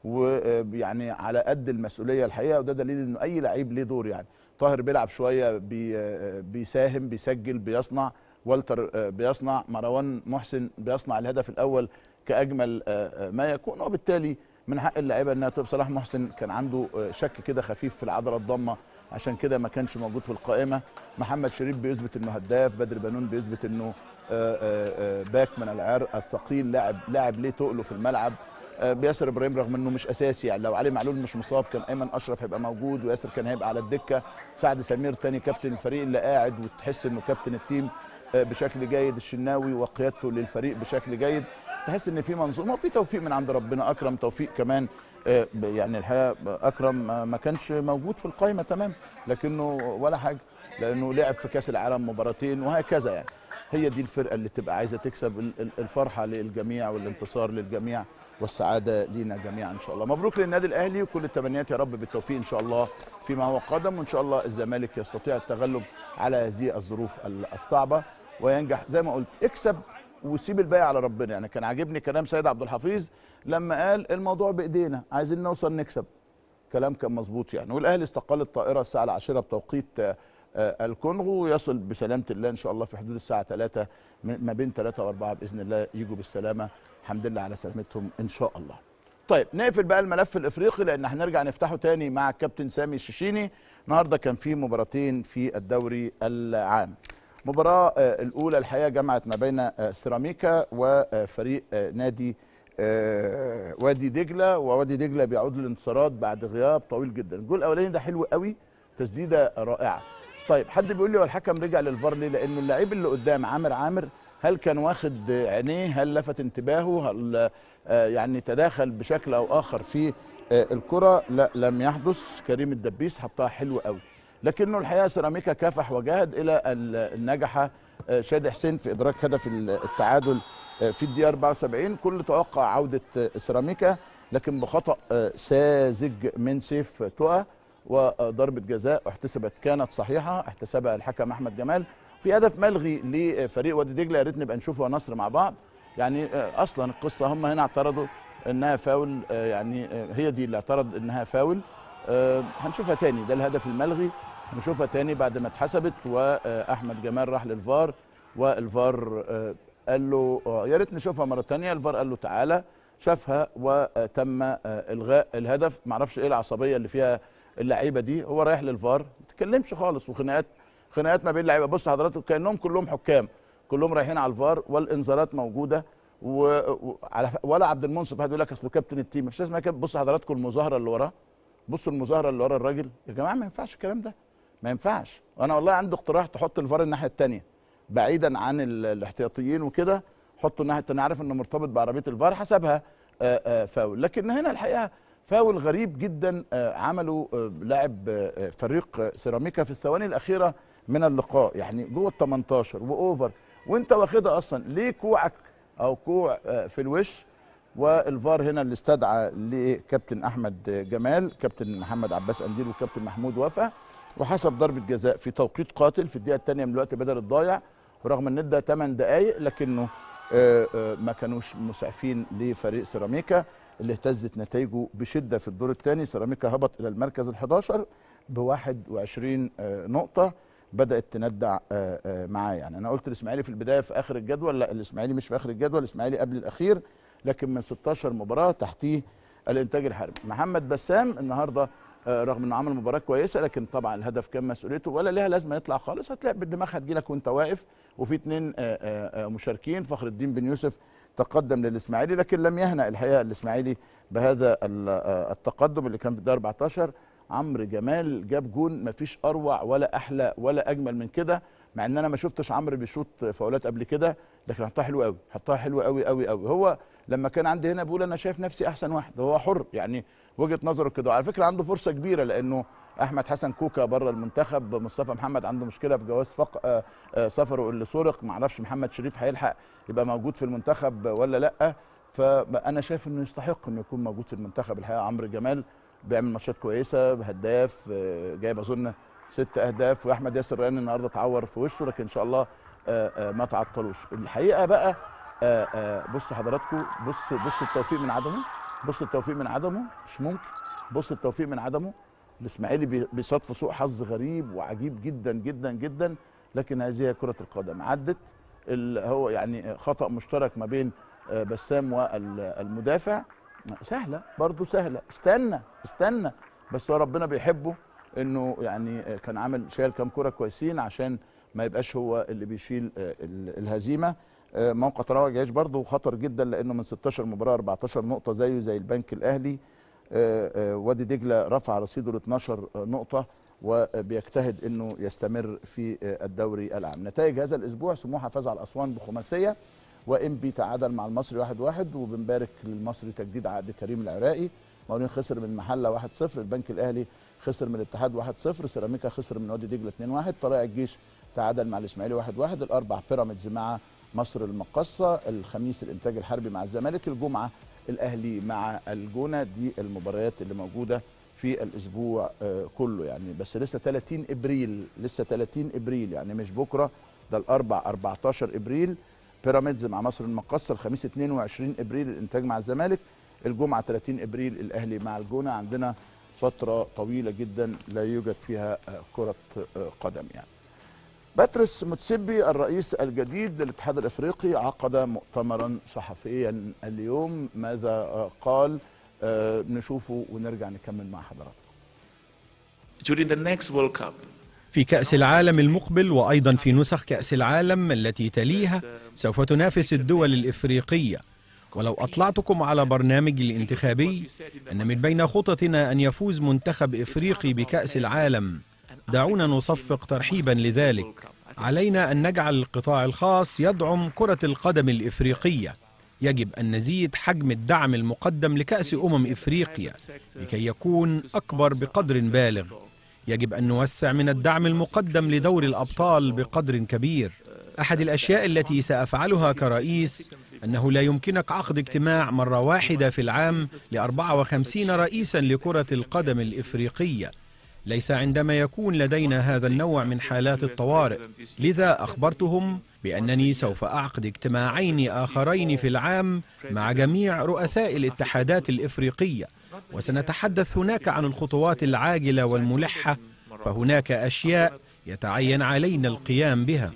ويعني على قد المسؤوليه الحقيقه وده دليل انه اي لعيب ليه دور يعني طاهر بيلعب شويه بي بيساهم بيسجل بيصنع والتر آه، بيصنع مروان محسن بيصنع الهدف الاول كاجمل آه، آه، ما يكون وبالتالي من حق اللعيبه انها تبقى صلاح محسن كان عنده آه، شك كده خفيف في العضله الضامه عشان كده ما كانش موجود في القائمه محمد شريف بيثبت انه هداف بدر بنون بيثبت انه آه، آه، آه، باك من العرق الثقيل لاعب لاعب ليه تقله في الملعب آه، بياسر ابراهيم رغم انه مش اساسي يعني لو علي معلول مش مصاب كان ايمن اشرف هيبقى موجود وياسر كان هيبقى على الدكه سعد سمير تاني كابتن الفريق اللي قاعد وتحس انه كابتن التيم آه، بشكل جيد الشناوي وقيادته للفريق بشكل جيد تحس ان في منظومه وفي توفيق من عند ربنا اكرم توفيق كمان آه، ب- يعني الحقيقه اكرم آه، ما كانش موجود في القائمه تمام لكنه ولا حاجه لانه لعب في كاس العالم مباراتين وهكذا يعني هي دي الفرقه اللي تبقى عايزه تكسب ال- ال- الفرحه للجميع والانتصار للجميع والسعاده لينا جميعا ان شاء الله مبروك للنادي الاهلي وكل التمنيات يا رب بالتوفيق ان شاء الله فيما هو قادم وان شاء الله الزمالك يستطيع التغلب على هذه الظروف ال- الصعبه وينجح زي ما قلت اكسب وسيب الباقي على ربنا يعني كان عاجبني كلام سيد عبد الحفيظ لما قال الموضوع بايدينا عايزين نوصل نكسب كلام كان مظبوط يعني والاهلي استقال الطائره الساعه العاشرة بتوقيت آه، آه، الكونغو ويصل بسلامه الله ان شاء الله في حدود الساعه 3 ما بين 3 و4 باذن الله يجوا بالسلامه الحمد لله على سلامتهم ان شاء الله طيب نقفل بقى الملف الافريقي لان هنرجع نفتحه تاني مع الكابتن سامي الششيني النهارده كان في مباراتين في الدوري العام مباراه آه، الاولى الحقيقه جمعت ما بين آه، سيراميكا وفريق آه، نادي آه، وادي دجله ووادي دجله بيعود للانتصارات بعد غياب طويل جدا الجول الاولاني ده حلو قوي تسديده رائعه طيب حد بيقول لي هو الحكم رجع للفار ليه لانه اللعيب اللي قدام عامر عامر هل كان واخد عينيه هل لفت انتباهه هل آه، يعني تداخل بشكل او اخر في آه، الكره لا لم يحدث كريم الدبيس حطها حلو قوي لكنه الحقيقه سيراميكا كافح وجاهد الى ال- النجحه آه، شادي حسين في ادراك هدف ال- التعادل آه، في الدقيقه 74 كل توقع عوده آه، سيراميكا لكن بخطا آه، ساذج من سيف تقى وضربه جزاء احتسبت كانت صحيحه احتسبها الحكم احمد جمال في هدف ملغي لفريق وادي دجله يا ريت نبقى نشوفه ونصر مع بعض يعني آه، اصلا القصه هم هنا اعترضوا انها فاول آه، يعني آه، هي دي اللي اعترض انها فاول آه، هنشوفها تاني ده الهدف الملغي هنشوفها تاني بعد ما اتحسبت واحمد جمال راح للفار والفار آه، قال له آه، يا ريت نشوفها مره تانية الفار قال له تعالى شافها وتم آه، الغاء الهدف معرفش ايه العصبيه اللي فيها اللعيبه دي هو رايح للفار ما تكلمش خالص وخناقات خناقات ما بين اللعيبه بص حضراتكم كانهم كلهم حكام كلهم رايحين على الفار والانذارات موجوده و- وعلى ولا عبد المنصف هيقول لك اصله كابتن التيم مفيش اسمها كده بص حضراتكم المظاهره اللي وراه بصوا المظاهره اللي ورا الراجل يا جماعه ما ينفعش الكلام ده ما ينفعش وانا والله عندي اقتراح تحط الفار الناحيه الثانيه بعيدا عن ال- الاحتياطيين وكده حطوا الناحيه الثانيه عارف انه مرتبط بعربيه الفار حسبها آه، آه، فاول لكن هنا الحقيقه فاول غريب جدا آه، عمله آه، لاعب آه، فريق آه، سيراميكا في الثواني الاخيره من اللقاء يعني جوه ال 18 واوفر وانت واخدها اصلا ليه كوعك او كوع آه، في الوش والفار هنا اللي استدعى لكابتن احمد جمال كابتن محمد عباس انديل وكابتن محمود وفا وحسب ضربه جزاء في توقيت قاتل في الدقيقه الثانيه من الوقت بدل الضايع ورغم ان ادى 8 دقائق لكنه آه، آه، ما كانوش مسعفين لفريق سيراميكا اللي اهتزت نتائجه بشده في الدور الثاني سيراميكا هبط الى المركز ال 11 ب 21 آه، نقطه بدات تندع آه، آه، معاه يعني انا قلت الاسماعيلي في البدايه في اخر الجدول لا الاسماعيلي مش في اخر الجدول الاسماعيلي قبل الاخير لكن من 16 مباراه تحتيه الانتاج الحربي محمد بسام النهارده آه، رغم انه عمل مباراه كويسه لكن طبعا الهدف كان مسؤوليته ولا ليها لازمه يطلع خالص هتلاعب بالدماغ هتجيلك وانت واقف وفي اثنين مشاركين فخر الدين بن يوسف تقدم للاسماعيلي لكن لم يهنأ الحقيقه الاسماعيلي بهذا ال- آه، التقدم اللي كان في الدقيقه 14 عمرو جمال جاب جون مفيش اروع ولا احلى ولا اجمل من كده مع ان انا ما شفتش عمرو بيشوط فاولات قبل كده لكن حطها حلو قوي حطها حلو قوي قوي قوي هو لما كان عندي هنا بيقول انا شايف نفسي احسن واحد هو حر يعني وجهه نظره كده على فكره عنده فرصه كبيره لانه احمد حسن كوكا بره المنتخب مصطفى محمد عنده مشكله في جواز فق... آه، آه، سفره اللي سرق معرفش محمد شريف هيلحق يبقى موجود في المنتخب ولا لا فانا شايف انه يستحق انه يكون موجود في المنتخب الحقيقه عمرو جمال بيعمل ماتشات كويسه هداف آه، جايب اظن ست اهداف واحمد ياسر ريان النهارده اتعور في وشه لكن ان شاء الله آه، آه، ما تعطلوش الحقيقه بقى آه، آه، بصوا حضراتكم بص بص التوفيق من عدمه بص التوفيق من عدمه مش ممكن بص التوفيق من عدمه الاسماعيلي بي- بيصادفوا سوء حظ غريب وعجيب جدا جدا جدا لكن هذه هي كره القدم عدت ال- هو يعني خطا مشترك ما بين آه، بسام والمدافع سهله برضو سهله استنى استنى بس هو ربنا بيحبه انه يعني آه، كان عامل شايل كام كره كويسين عشان ما يبقاش هو اللي بيشيل آه، ال- الهزيمه آه، موقع تراوح الجيش برضو خطر جدا لانه من 16 مباراه 14 نقطه زيه زي البنك الاهلي آه، آه، وادي دجله رفع رصيده ل 12 نقطه وبيجتهد انه يستمر في آه، الدوري العام نتائج هذا الاسبوع سموحه فاز على اسوان بخماسيه وانبي تعادل مع المصري 1-1 واحد واحد وبنبارك للمصري تجديد عقد كريم العراقي مقاولين خسر من المحله 1-0 البنك الاهلي خسر من الاتحاد 1-0 سيراميكا خسر من وادي دجله 2-1 طلائع الجيش تعادل مع الاسماعيلي 1-1 الاربع بيراميدز مع مصر المقصه الخميس الانتاج الحربي مع الزمالك الجمعه الاهلي مع الجونه دي المباريات اللي موجوده في الاسبوع آه، كله يعني بس لسه 30 ابريل لسه 30 ابريل يعني مش بكره ده الاربع 14 ابريل بيراميدز مع مصر المقصه الخميس 22 ابريل الانتاج مع الزمالك الجمعه 30 ابريل الاهلي مع الجونه عندنا فتره طويله جدا لا يوجد فيها آه، كره آه، قدم يعني باتريس موتسيبي الرئيس الجديد للاتحاد الافريقي عقد مؤتمرا صحفيا اليوم ماذا آه، قال آه، نشوفه ونرجع نكمل مع حضراتكم During the next World Cup, في كأس العالم المقبل وأيضا في نسخ كأس العالم التي تليها سوف تنافس الدول الإفريقية ولو أطلعتكم على برنامج الانتخابي أن من بين خططنا أن يفوز منتخب إفريقي بكأس العالم دعونا نصفق ترحيبا لذلك علينا أن نجعل القطاع الخاص يدعم كرة القدم الإفريقية يجب أن نزيد حجم الدعم المقدم لكأس أمم إفريقيا لكي يكون أكبر بقدر بالغ يجب أن نوسع من الدعم المقدم لدور الأبطال بقدر كبير أحد الأشياء التي سأفعلها كرئيس أنه لا يمكنك عقد اجتماع مرة واحدة في العام ل 54 رئيسا لكرة القدم الإفريقية ليس عندما يكون لدينا هذا النوع من حالات الطوارئ لذا أخبرتهم بأنني سوف أعقد اجتماعين آخرين في العام مع جميع رؤساء الاتحادات الإفريقية وسنتحدث هناك عن الخطوات العاجلة والملحة فهناك أشياء يتعين علينا القيام بها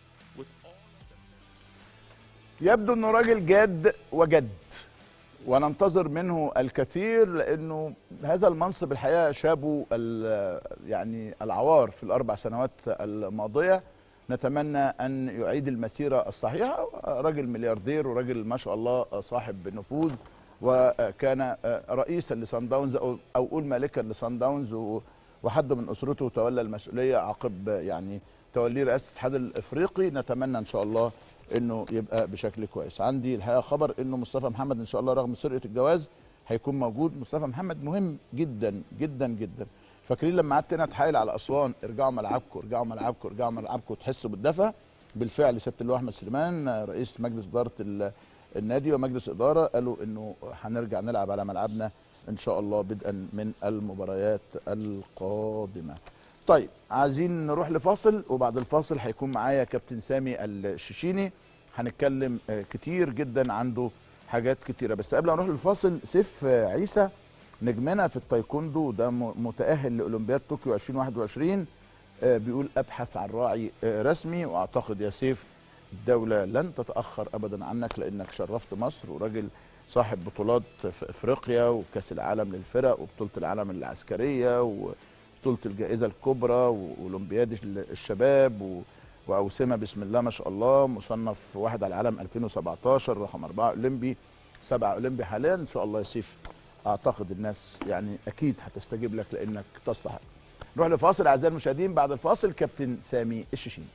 يبدو انه راجل جاد وجد وننتظر منه الكثير لانه هذا المنصب الحقيقه شابه ال- يعني العوار في الاربع سنوات الماضيه نتمنى ان يعيد المسيره الصحيحه راجل ملياردير وراجل ما شاء الله صاحب نفوذ وكان رئيسا لصن داونز او او قول مالكا لصن داونز و- وحد من اسرته تولى المسؤوليه عقب يعني توليه رئاسه الاتحاد الافريقي نتمنى ان شاء الله انه يبقى بشكل كويس عندي الحقيقه خبر انه مصطفى محمد ان شاء الله رغم سرقه الجواز هيكون موجود مصطفى محمد مهم جدا جدا جدا فاكرين لما قعدت هنا اتحايل على اسوان ارجعوا ملعبكم ارجعوا ملعبكم ارجعوا ملعبكم وتحسوا بالدفى بالفعل سياده اللواء احمد سليمان رئيس مجلس اداره ال- النادي ومجلس اداره قالوا انه هنرجع نلعب على ملعبنا ان شاء الله بدءا من المباريات القادمه طيب عايزين نروح لفاصل وبعد الفاصل هيكون معايا كابتن سامي الشيشيني هنتكلم آه، كتير جدا عنده حاجات كتيره بس قبل ما نروح للفاصل سيف آه، عيسى نجمنا في التايكوندو ده م- متاهل لاولمبياد طوكيو 2021 آه، بيقول ابحث عن راعي آه، رسمي واعتقد يا سيف الدوله لن تتاخر ابدا عنك لانك شرفت مصر وراجل صاحب بطولات في افريقيا وكاس العالم للفرق وبطوله العالم العسكريه وبطوله الجائزه الكبرى واولمبياد ال- الشباب و واوسمه بسم الله ما شاء الله مصنف واحد على العالم 2017 رقم اربعه اولمبي سبعه اولمبي حاليا ان شاء الله يا سيف اعتقد الناس يعني اكيد هتستجيب لك لانك تستحق. نروح لفاصل اعزائي المشاهدين بعد الفاصل كابتن سامي الشيشين.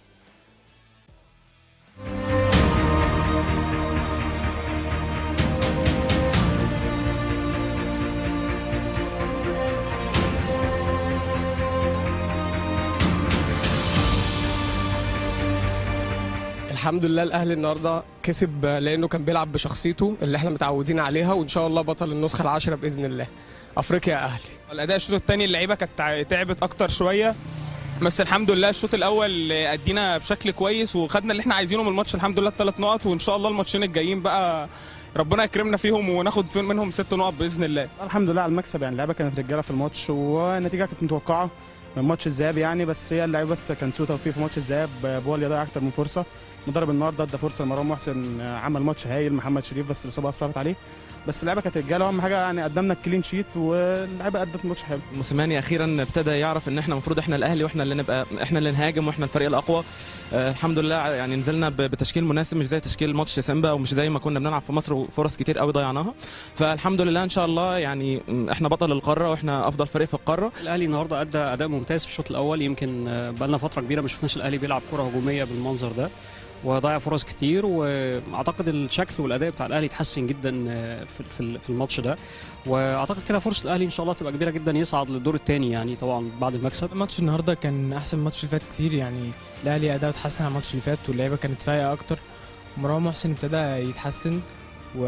الحمد لله الاهلي النهارده كسب لانه كان بيلعب بشخصيته اللي احنا متعودين عليها وان شاء الله بطل النسخه العاشره باذن الله افريقيا يا اهلي الاداء الشوط الثاني اللعيبه كانت تع- تعبت اكتر شويه بس الحمد لله الشوط الاول ادينا بشكل كويس وخدنا اللي احنا عايزينه من الماتش الحمد لله الثلاث نقط وان شاء الله الماتشين الجايين بقى ربنا يكرمنا فيهم وناخد في- منهم ست نقط باذن الله الحمد لله على المكسب يعني اللعيبه كانت رجاله في الماتش والنتيجه كانت متوقعه من ماتش الذهاب يعني بس هي اللعيبه بس كان سوء توفيق في ماتش الذهاب بوليا ضيع اكتر من فرصه مدرب النهارده ادى فرصه لمروان محسن عمل ماتش هايل محمد شريف بس الاصابه اثرت عليه بس اللعيبه كانت رجاله واهم حاجه يعني قدمنا الكلين شيت واللعيبه ادت ماتش حلو موسيماني اخيرا ابتدى يعرف ان احنا المفروض احنا الاهلي واحنا اللي نبقى احنا اللي نهاجم واحنا الفريق الاقوى آه الحمد لله يعني نزلنا ب- بتشكيل مناسب مش زي تشكيل ماتش سيمبا ومش زي ما كنا بنلعب في مصر وفرص كتير قوي ضيعناها فالحمد لله ان شاء الله يعني م، احنا بطل القاره واحنا افضل فريق في القاره الاهلي النهارده ادى اداء ممتاز في الشوط الاول يمكن آه، بقالنا فتره كبيره ما شفناش الاهلي بيلعب كره هجوميه بالمنظر ده وضيع فرص كتير واعتقد الشكل والاداء بتاع الاهلي اتحسن جدا آه، في في في الماتش ده واعتقد كده فرصه الاهلي ان شاء الله تبقى كبيره جدا يصعد للدور الثاني يعني طبعا بعد المكسب الماتش النهارده كان احسن من الماتش اللي فات كتير يعني الاهلي اداؤه اتحسن عن الماتش اللي فات واللعيبه كانت فايقه اكتر مروان محسن ابتدى يتحسن و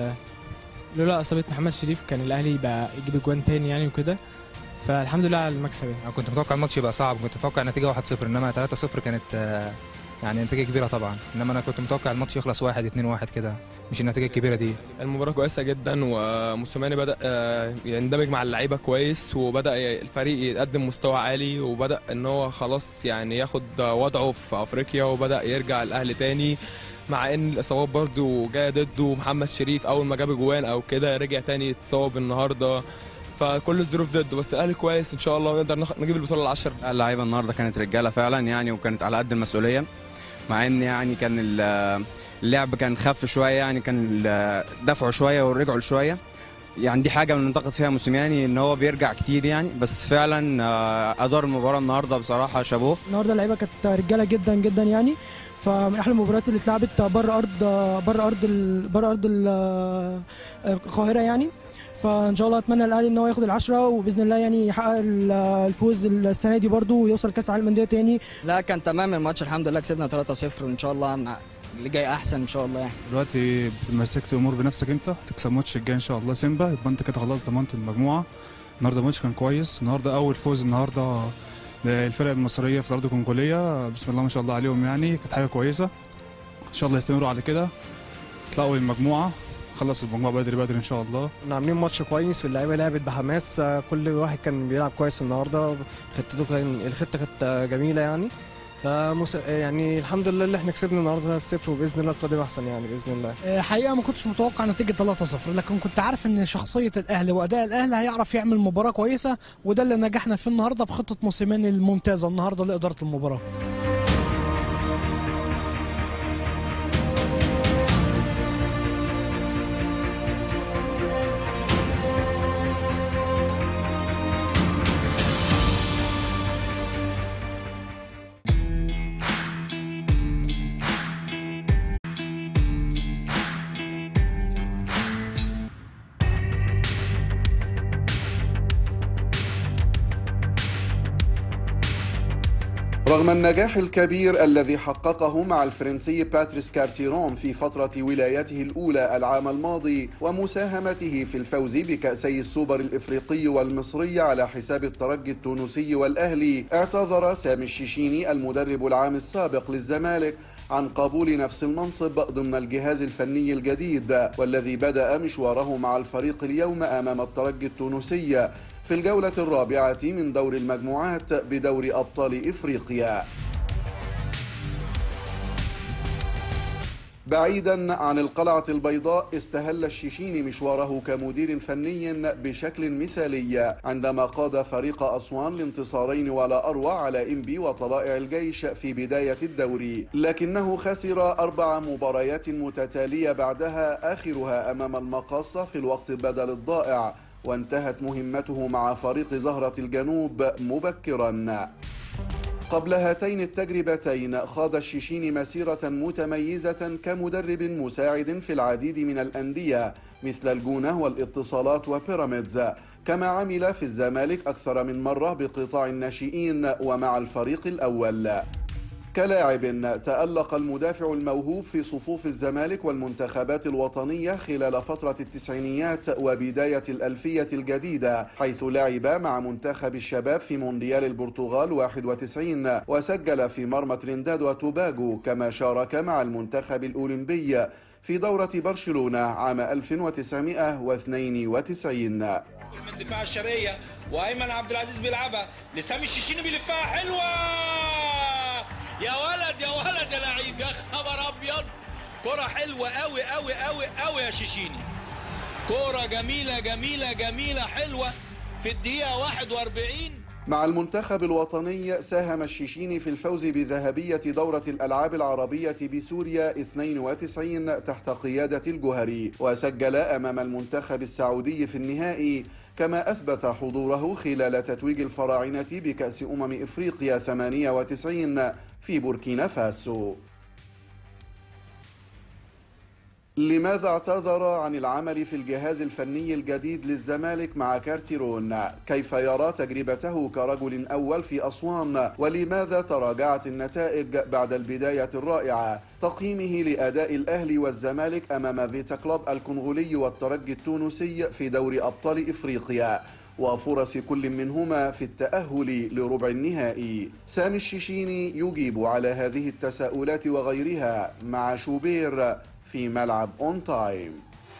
لولا اصابه محمد شريف كان الاهلي بقى يجيب اجوان تاني يعني وكده فالحمد لله على المكسب يعني انا كنت متوقع الماتش يبقى صعب كنت متوقع نتيجه 1-0 انما 3-0 كانت آه، يعني نتيجه كبيره طبعا انما انا كنت متوقع الماتش يخلص 1 2-1 كده مش النتيجه الكبيره دي المباراة كويسة جدا وموسيماني بدأ آه، يندمج مع اللعيبة كويس وبدأ ي- الفريق يقدم مستوى عالي وبدأ ان هو خلاص يعني ياخد وضعه في افريقيا وبدأ يرجع الاهلي تاني مع ان الاصابات برضو جايه ضده محمد شريف اول ما جاب اجوان او كده رجع تاني يتصاب النهارده فكل الظروف ضده بس الاهلي كويس ان شاء الله ونقدر نخ- نجيب البطوله العشر اللعيبه النهارده كانت رجاله فعلا يعني وكانت على قد المسؤوليه مع ان يعني كان ال- اللعب كان خف شويه يعني كان ال- دفعوا شويه ورجعوا شويه يعني دي حاجه بننتقد فيها موسيماني ان هو بيرجع كتير يعني بس فعلا آه، ادار المباراه النهارده بصراحه شابوه النهارده اللعيبه كانت رجاله جدا جدا يعني فمن احلى المباريات اللي اتلعبت بره ارض بره ارض ال- بره ارض ال- القاهره يعني فان شاء الله اتمنى الاهلي ان هو ياخد العشره وباذن الله يعني يحقق ال- الفوز السنه دي برده ويوصل كاس العالم للانديه تاني لا كان تمام الماتش الحمد لله كسبنا 3-0 وان شاء الله هن- اللي جاي احسن ان شاء الله يعني دلوقتي مسكت الامور بنفسك انت تكسب ماتش الجاي ان شاء الله سيمبا يبقى انت كده خلاص ضمنت المجموعه النهارده الماتش كان كويس النهارده اول فوز النهارده للفرق المصريه في الارض الكونغوليه بسم الله ما شاء الله عليهم يعني كانت حاجه كويسه ان شاء الله يستمروا على كده يطلعوا للمجموعه خلص المجموعه بدري بدري ان شاء الله كنا عاملين ماتش كويس واللعيبه لعبت بحماس آه، كل واحد كان بيلعب كويس النهارده خطته كان الخطه كانت آه، جميله يعني فمس... يعني الحمد لله اللي احنا كسبنا النهارده 3-0 وباذن الله القادم احسن يعني باذن الله آه، حقيقه ما كنتش متوقع نتيجه 3-0 لكن كنت عارف ان شخصيه الاهلي واداء الاهلي هيعرف يعمل مباراه كويسه وده اللي نجحنا فيه النهارده بخطه موسيماني الممتازه النهارده لاداره المباراه رغم النجاح الكبير الذي حققه مع الفرنسي باتريس كارتيرون في فترة ولايته الأولى العام الماضي ومساهمته في الفوز بكأسي السوبر الإفريقي والمصري على حساب الترجي التونسي والأهلي اعتذر سامي الشيشيني المدرب العام السابق للزمالك عن قبول نفس المنصب ضمن الجهاز الفني الجديد والذي بدأ مشواره مع الفريق اليوم أمام الترجي التونسي في الجولة الرابعة من دور المجموعات بدور أبطال إفريقيا بعيدا عن القلعة البيضاء استهل الشيشيني مشواره كمدير فني بشكل مثالي عندما قاد فريق أسوان لانتصارين ولا أروع على إنبي وطلائع الجيش في بداية الدوري لكنه خسر أربع مباريات متتالية بعدها آخرها أمام المقاصة في الوقت بدل الضائع وانتهت مهمته مع فريق زهرة الجنوب مبكرا قبل هاتين التجربتين خاض الشيشيني مسيرة متميزة كمدرب مساعد في العديد من الأندية مثل الجونة والاتصالات وبيراميدز كما عمل في الزمالك أكثر من مرة بقطاع الناشئين ومع الفريق الأول كلاعب تألق المدافع الموهوب في صفوف الزمالك والمنتخبات الوطنية خلال فترة التسعينيات وبداية الألفية الجديدة حيث لعب مع منتخب الشباب في مونديال البرتغال 91 وسجل في مرمى ترينداد وتوباغو كما شارك مع المنتخب الأولمبي في دورة برشلونة عام 1992 من دفاع الشرقيه وايمن عبد العزيز بيلعبها لسامي الشيشيني بيلفها حلوه يا ولد يا ولد يا لعيب يا خبر ابيض كره حلوه قوي قوي قوي قوي يا شيشيني كره جميله جميله جميله حلوه في الدقيقه 41 مع المنتخب الوطني ساهم الشيشيني في الفوز بذهبية دورة الألعاب العربية بسوريا 92 تحت قيادة الجهري وسجل أمام المنتخب السعودي في النهائي كما أثبت حضوره خلال تتويج الفراعنة بكأس أمم إفريقيا 98 في بوركينا فاسو لماذا اعتذر عن العمل في الجهاز الفني الجديد للزمالك مع كارتيرون؟ كيف يرى تجربته كرجل أول في أسوان؟ ولماذا تراجعت النتائج بعد البداية الرائعة؟ تقييمه لأداء الأهلي والزمالك أمام فيتا كلوب الكونغولي والترجي التونسي في دوري أبطال إفريقيا وفرص كل منهما في التأهل لربع النهائي سامي الشيشيني يجيب على هذه التساؤلات وغيرها مع شوبير في ملعب اون تايم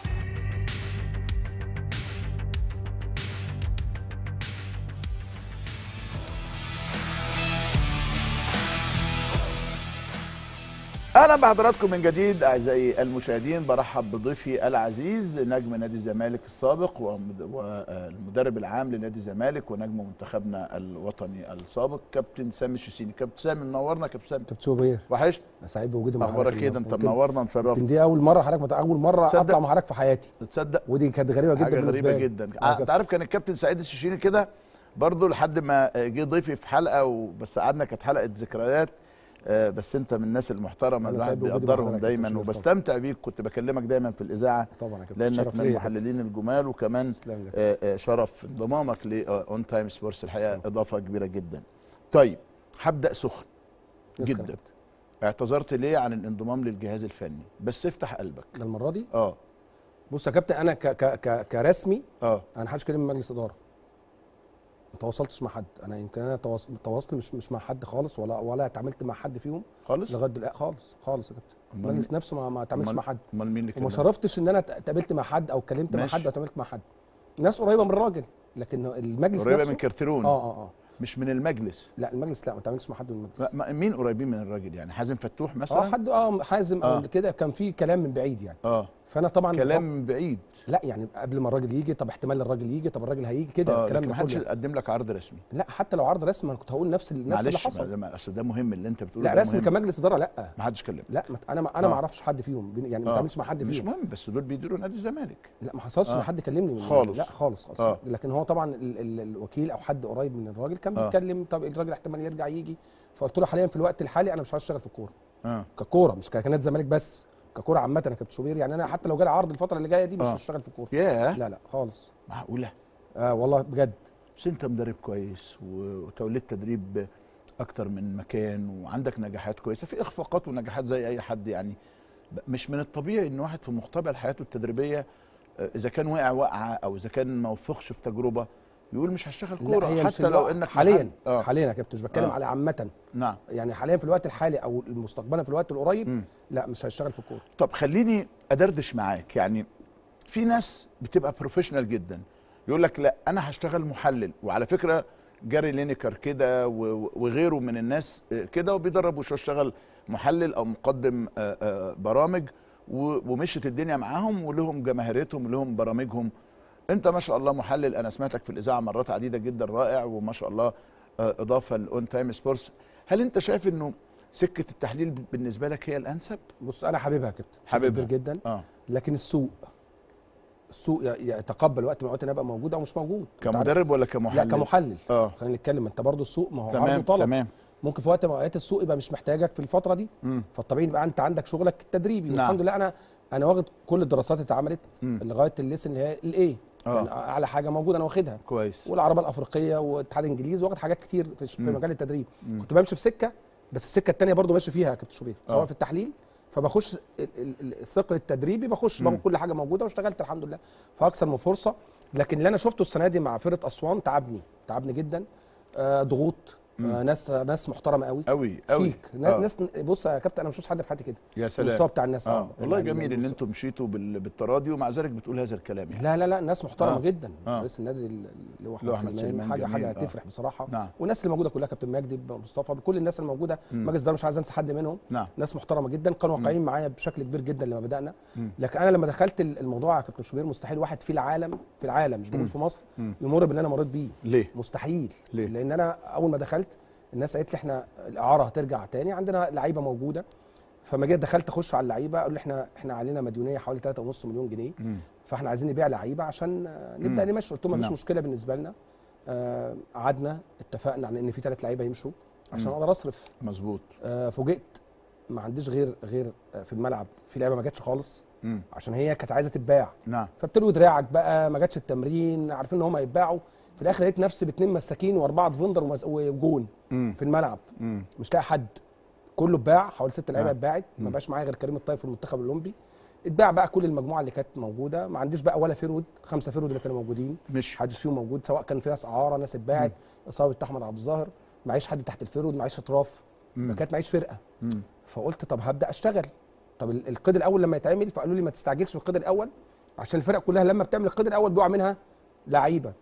اهلا بحضراتكم من جديد اعزائي المشاهدين برحب بضيفي العزيز نجم نادي الزمالك السابق ومد- والمدرب العام لنادي الزمالك ونجم منتخبنا الوطني السابق كابتن سامي الشيسيني كابتن سامي منورنا كابتن سامي كابتن شوبير وحشت سعيد بوجودي مع اخبارك حضرتك ايه ده انت يمكن- منورنا يمكن مشرفنا دي اول مره حضرتك مت- اول مره تصدق؟ اطلع مع حضرتك في حياتي تصدق ودي كانت غريبه جدا حاجه بالنسبه غريبه لي جدا آه، انت عارف كان الكابتن سعيد الشيشيني كده برضه لحد ما جه ضيفي في حلقه وبس قعدنا كانت حلقه ذكريات آه، بس انت من الناس المحترمه أنا الواحد سعيد بوجودي مع بيقدرهم حضرتك يا دايما كابتن شريف وبستمتع بيك كنت بكلمك دايما في الاذاعه طبعا يا كابتن لانك شرف من ليا يا المحللين الجمال وكمان آه، آه، شرف انضمامك لاون تايم سبورتس الحقيقه اضافه كبيره جدا طيب هبدا سخن يسخن يا جدا كابتن. اعتذرت ليه عن الانضمام للجهاز الفني بس افتح قلبك ده المره دي اه بص يا كابتن انا ك ك ك كرسمي اه انا محدش كلمني من مجلس اداره ما تواصلتش مع حد انا يمكن انا تواص- تواصلي مش مش مع حد خالص ولا ولا اتعاملت مع حد فيهم خالص لغايه دلوقتي خالص خالص يا كابتن أمال المجلس مين- نفسه ما ما اتعاملتش أمال- مع حد امال مين اللي وما كلمك؟ شرفتش ان انا اتقابلت مع حد او اتكلمت مع ماشي. حد او اتعاملت مع حد ناس قريبه من الراجل لكن المجلس قريبه نفسه من كرترون اه اه اه مش من المجلس لا المجلس لا ما اتعاملتش مع حد من المجلس ما- ما- مين قريبين من الراجل يعني حازم فتوح مثلا اه حد اه حازم آه. او كده كان في كلام من بعيد يعني اه فانا طبعا كلام من بعيد لا يعني قبل ما الراجل يجي طب احتمال الراجل يجي طب الراجل هيجي كده آه الكلام لكن ده ما حدش كله يعني. قدم لك عرض رسمي لا حتى لو عرض رسمي انا كنت هقول نفس ال- نفس اللي معلش حصل ما- اصل ده مهم اللي انت بتقوله لا ده رسمي مهم. كمجلس اداره لا ما حدش كلم لا ما- انا ما انا آه. ما اعرفش حد فيهم بين- يعني ما آه. اتعاملش مع حد مش فيهم مهم بس دول بيديروا نادي الزمالك لا ما حصلش آه. ان حد كلمني من خالص. لا خالص خالص آه. لكن هو طبعا ال ال الوكيل او حد قريب من الراجل كان آه. بيتكلم طب الراجل احتمال يرجع يجي فقلت له حاليا في الوقت الحالي انا مش عايز اشتغل في الكوره اه ككوره مش كنادي زمالك بس ككوره عامه يا كابتن شوبير يعني انا حتى لو جالي عرض الفتره اللي جايه دي مش آه. هشتغل في الكوره ياه لا لا خالص معقوله اه والله بجد بس انت مدرب كويس و- وتوليت تدريب اكتر من مكان وعندك نجاحات كويسه في اخفاقات ونجاحات زي اي حد يعني ب- مش من الطبيعي ان واحد في مقتبل حياته التدريبيه آه، اذا كان وقع وقعه او اذا كان ما وفقش في تجربه يقول مش هشتغل لا، كوره هي مش حتى لو الوقت. انك حاليا محل- اه حاليا يا كابتن مش بتكلم آه. على عامه نعم يعني حاليا في الوقت الحالي او المستقبلا في الوقت القريب لا مش هيشتغل في الكوره طب خليني ادردش معاك يعني في ناس بتبقى بروفيشنال جدا يقول لك لا انا هشتغل محلل وعلى فكره جاري لينيكر كده و- وغيره من الناس آه، كده وبيدرب وش اشتغل محلل او مقدم آه، آه، برامج و- ومشت الدنيا معاهم ولهم جماهيريتهم ولهم برامجهم انت ما شاء الله محلل انا سمعتك في الاذاعه مرات عديده جدا رائع وما شاء الله آه، اضافه لاون تايم سبورتس هل انت شايف انه سكه التحليل بالنسبه لك هي الانسب بص انا حاببها يا كابتن بشكل حاببها. كبير جدا اه لكن السوق السوق ي- يتقبل وقت من الاوقات ان ابقى موجود او مش موجود أنت عارف. كمدرب ولا كمحلل لا كمحلل اه خلينا نتكلم انت برضو السوق ما هو تمام، عرض وطلب تمام. ممكن في وقت من الاوقات السوق يبقى مش محتاجك في الفتره دي مم. فالطبيعي يبقى انت عندك شغلك التدريبي نعم. والحمد لله انا انا واخد كل الدراسات اللي اتعملت مم. لغايه الليسن اللي هي الايه آه. يعني اعلى حاجه موجوده انا واخدها كويس والعربيه الافريقيه والاتحاد الانجليزي واخد حاجات كتير في, في مم. مجال التدريب مم. كنت بمشي في سكه بس السكه الثانيه برضو ماشي فيها يا كابتن شوبير آه. سواء في التحليل فبخش ال- ال- ال- الثقل التدريبي بخش مم. باخد كل حاجه موجوده واشتغلت الحمد لله فاكثر من فرصه لكن اللي انا شفته السنه دي مع فرقه اسوان تعبني تعبني جدا آه ضغوط آه ناس ناس محترمه قوي قوي قوي شيك نا- آه. ناس بص يا كابتن انا مش شفت حد في حياتي كده يا سلام المستوى بتاع الناس اه والله يعني جميل ان انتم مشيتوا بال- بالتراضي ومع ذلك بتقول هذا الكلام يعني لا لا لا الناس محترمه آه. جدا آه. رئيس النادي اللي هو اللي هو احمد أحمد سليمان سليمان حاجه جميل. حاجه آه. تفرح بصراحه نعم. والناس اللي موجوده كلها كابتن مجدي مصطفى كل الناس اللي موجوده مم. مجلس الاداره مش عايز انسى حد منهم نعم ناس محترمه جدا كانوا واقعيين معايا بشكل كبير جدا لما بدانا مم. لكن انا لما دخلت ال- الموضوع يا كابتن شوبير مستحيل واحد في العالم في العالم مش بقول مم. في مصر مم. يمر باللي انا مريت بيه ليه مستحيل ليه؟ لان انا اول ما دخلت الناس قالت لي احنا الاعاره هترجع تاني عندنا لعيبه موجوده فما جيت دخلت اخش على اللعيبه قالوا لي احنا احنا علينا مديونيه حوالي 3.5 مليون جنيه مم. فاحنا عايزين نبيع لعيبه عشان آه، نبدا مم. نمشي قلت لهم مفيش نعم. مشكله بالنسبه لنا آه، قعدنا اتفقنا على ان في ثلاث لعيبه يمشوا عشان مم. اقدر اصرف مظبوط آه، فوجئت ما عنديش غير غير آه، في الملعب في لعيبه ما جاتش خالص مم. عشان هي كانت عايزه تتباع نعم فبتلوي دراعك بقى ما جاتش التمرين عارفين ان هم هيتباعوا في الاخر لقيت نفسي باثنين مساكين واربعه ديفندر ومس- وجون مم. في الملعب مم. مش لاقي حد كله اتباع حوالي ست لعيبه آه. اتباعت ما مم. بقاش معايا غير كريم الطيب في المنتخب الاولمبي اتباع بقى كل المجموعه اللي كانت موجوده ما عنديش بقى ولا فيرود خمسه فيرود اللي كانوا موجودين مش حدش فيهم موجود سواء كان في ناس اعاره ناس اتباعت اصابه احمد عبد الظاهر معيش حد تحت الفيرود معيش اطراف مم. فكانت معيش فرقه مم. فقلت طب هبدا اشتغل طب ال- القيد الاول لما يتعمل فقالوا لي ما تستعجلش في القيد الاول عشان الفرق كلها لما بتعمل القيد الاول بيقع منها لعيبه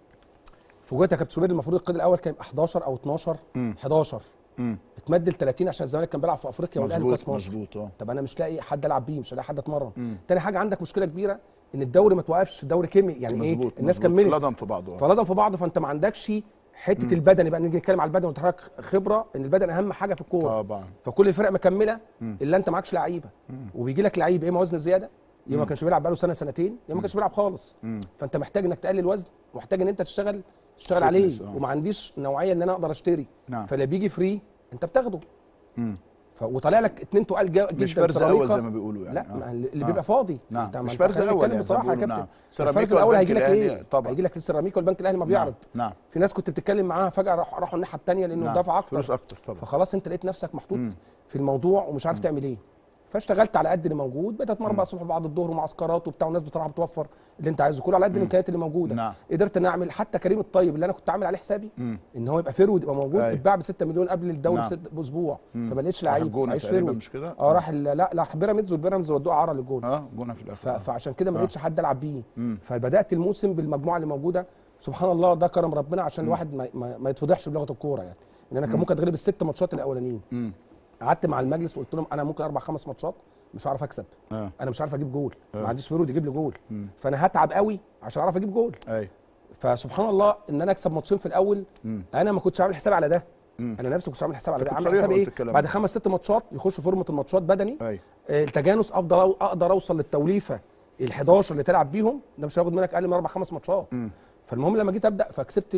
فوجئت يا كابتن شوبير المفروض القيد الاول كان يبقى 11 او 12 مم. 11 مم. اتمدل 30 عشان الزمالك كان بيلعب في افريقيا والاهلي مظبوط كاس مصر مظبوط اه طب انا مش لاقي حد العب بيه مش لاقي حد اتمرن مم. تاني حاجه عندك مشكله كبيره ان الدوري ما توقفش الدوري كمل يعني مظبوط ايه الناس مظبوط. كملت لضم في بعضه آه. فلضم في بعض فانت ما عندكش حته مم. البدني بقى نيجي نتكلم على البدن وتحرك خبره ان البدن اهم حاجه في الكوره طبعا فكل الفرق مكمله مم. الا انت معكش لعيبه مم. وبيجي لك لعيب يا اما وزن زياده يا ما مم. كانش بيلعب بقاله سنه سنتين يا ما كانش بيلعب خالص مم. فانت محتاج انك تقلل وزن ومحتاج ان انت تشتغل تشتغل Fitness، عليه آه. وما عنديش نوعيه ان انا اقدر اشتري نعم فاللي بيجي فري انت بتاخده مم. ف... وطالع لك اتنين تقال جا- جدا مش فرز سيراميكا. اول زي ما بيقولوا يعني لا آه. ما اللي آه. بيبقى فاضي نعم انت ما مش انت فرز خلينا اول نتكلم يعني بصراحه يا بيقولوا كابتن نعم. الفرز سيراميكا الاول والبنك هيجي لك الأهلي ايه؟ طبعا هيجي لك السيراميكا والبنك الاهلي ما بيعرض نعم في ناس كنت بتتكلم معاها فجاه راح راحوا الناحيه الثانيه لانه نعم. دفع اكتر فلوس اكتر طبعا فخلاص انت لقيت نفسك محطوط مم. في الموضوع ومش عارف تعمل ايه فاشتغلت على قد اللي موجود بدات اتمرن بقى الصبح بعد الظهر ومعسكرات وبتاع والناس بصراحه بتوفر اللي انت عايزه كله على قد الامكانيات اللي موجوده نعم قدرت ان اعمل حتى كريم الطيب اللي انا كنت عامل عليه حسابي مم. ان هو يبقى فيرود يبقى موجود أيوة. اتباع ب 6 مليون قبل الدوري نعم. بست- باسبوع مم. فما لقيتش راح لعيب الجونة معيش تقريبا فيرود مش كده؟ اه راح ال- لا لا بيراميدز والبيراميدز ودوه عرى للجون اه جونه في ف... الاخر آه. فعشان كده ما آه. لقيتش حد العب بيه مم. فبدات الموسم بالمجموعه اللي موجوده سبحان الله ده كرم ربنا عشان مم. الواحد ما, ما, ما يتفضحش بلغه الكوره يعني ان انا كان مم. ممكن اتغلب الست ماتشات الاولانيين مم. قعدت مع المجلس وقلت لهم انا ممكن اربع خمس ماتشات مش هعرف اكسب اه انا مش عارف اجيب جول آه. ما عنديش فيرود يجيب لي جول مم. فانا هتعب قوي عشان اعرف اجيب جول ايوه فسبحان الله ان انا اكسب ماتشين في الاول مم. انا ما كنتش عامل حساب على ده مم. انا نفسي ما كنتش عامل حساب على ده كنت عامل صريح حساب وقلت ايه الكلام بعد ده. خمس ست ماتشات يخش فورمه الماتشات بدني ايوه آه، التجانس افضل أو- اقدر اوصل للتوليفه ال 11 اللي تلعب بيهم ده مش هياخد منك اقل من اربع خمس ماتشات مم. فالمهم لما جيت ابدا فكسبت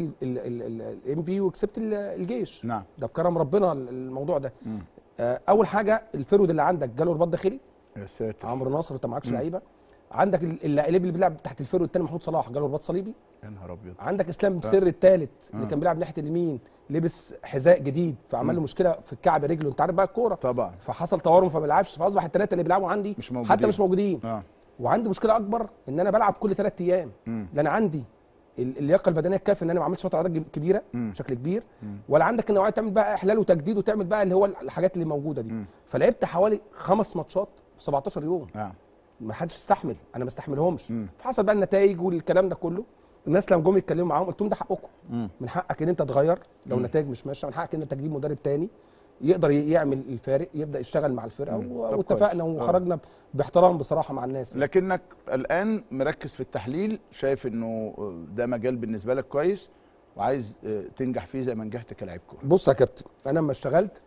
الام بي وكسبت ال- الجيش نعم ده بكرم ربنا الموضوع ده مم. آه، اول حاجه الفرود اللي عندك جاله رباط داخلي يا ساتر عمرو ناصر انت معكش مم. لعيبه عندك ال- اللعيب اللي بيلعب تحت الفرود الثاني محمود صلاح جاله رباط صليبي يا نهار ابيض عندك اسلام ف- سر الثالث اللي آه. كان بيلعب ناحيه اليمين لبس حذاء جديد فعمل له مم. مشكله في الكعب رجله انت عارف بقى الكوره طبعا فحصل تورم فما بيلعبش فاصبح الثلاثه اللي بيلعبوا عندي مش موجودين حتى مش موجودين اه وعندي مشكله اكبر ان انا بلعب كل ثلاث ايام مم. لا انا عندي ال- اللياقه البدنيه الكافيه ان انا ما اعملش فتره عدد كبيره مم. بشكل كبير مم. ولا عندك النوعيه تعمل بقى احلال وتجديد وتعمل بقى اللي هو الحاجات اللي موجوده دي مم. فلعبت حوالي خمس ماتشات في 17 يوم اه ما حدش استحمل انا ما استحملهمش مم. فحصل بقى النتائج والكلام ده كله الناس لما جم يتكلموا معاهم قلت لهم ده حقكم مم. من حقك ان انت تغير لو مم. النتائج مش ماشيه من حقك ان انت تجيب مدرب تاني يقدر ي- يعمل الفارق يبدا يشتغل مع الفرقه مم. و- طب واتفقنا كويس. آه. وخرجنا باحترام بصراحه مع الناس يعني. لكنك الان مركز في التحليل شايف انه ده مجال بالنسبه لك كويس وعايز آه، تنجح فيه زي ما نجحت كلاعب كوره بص يا كابتن انا لما اشتغلت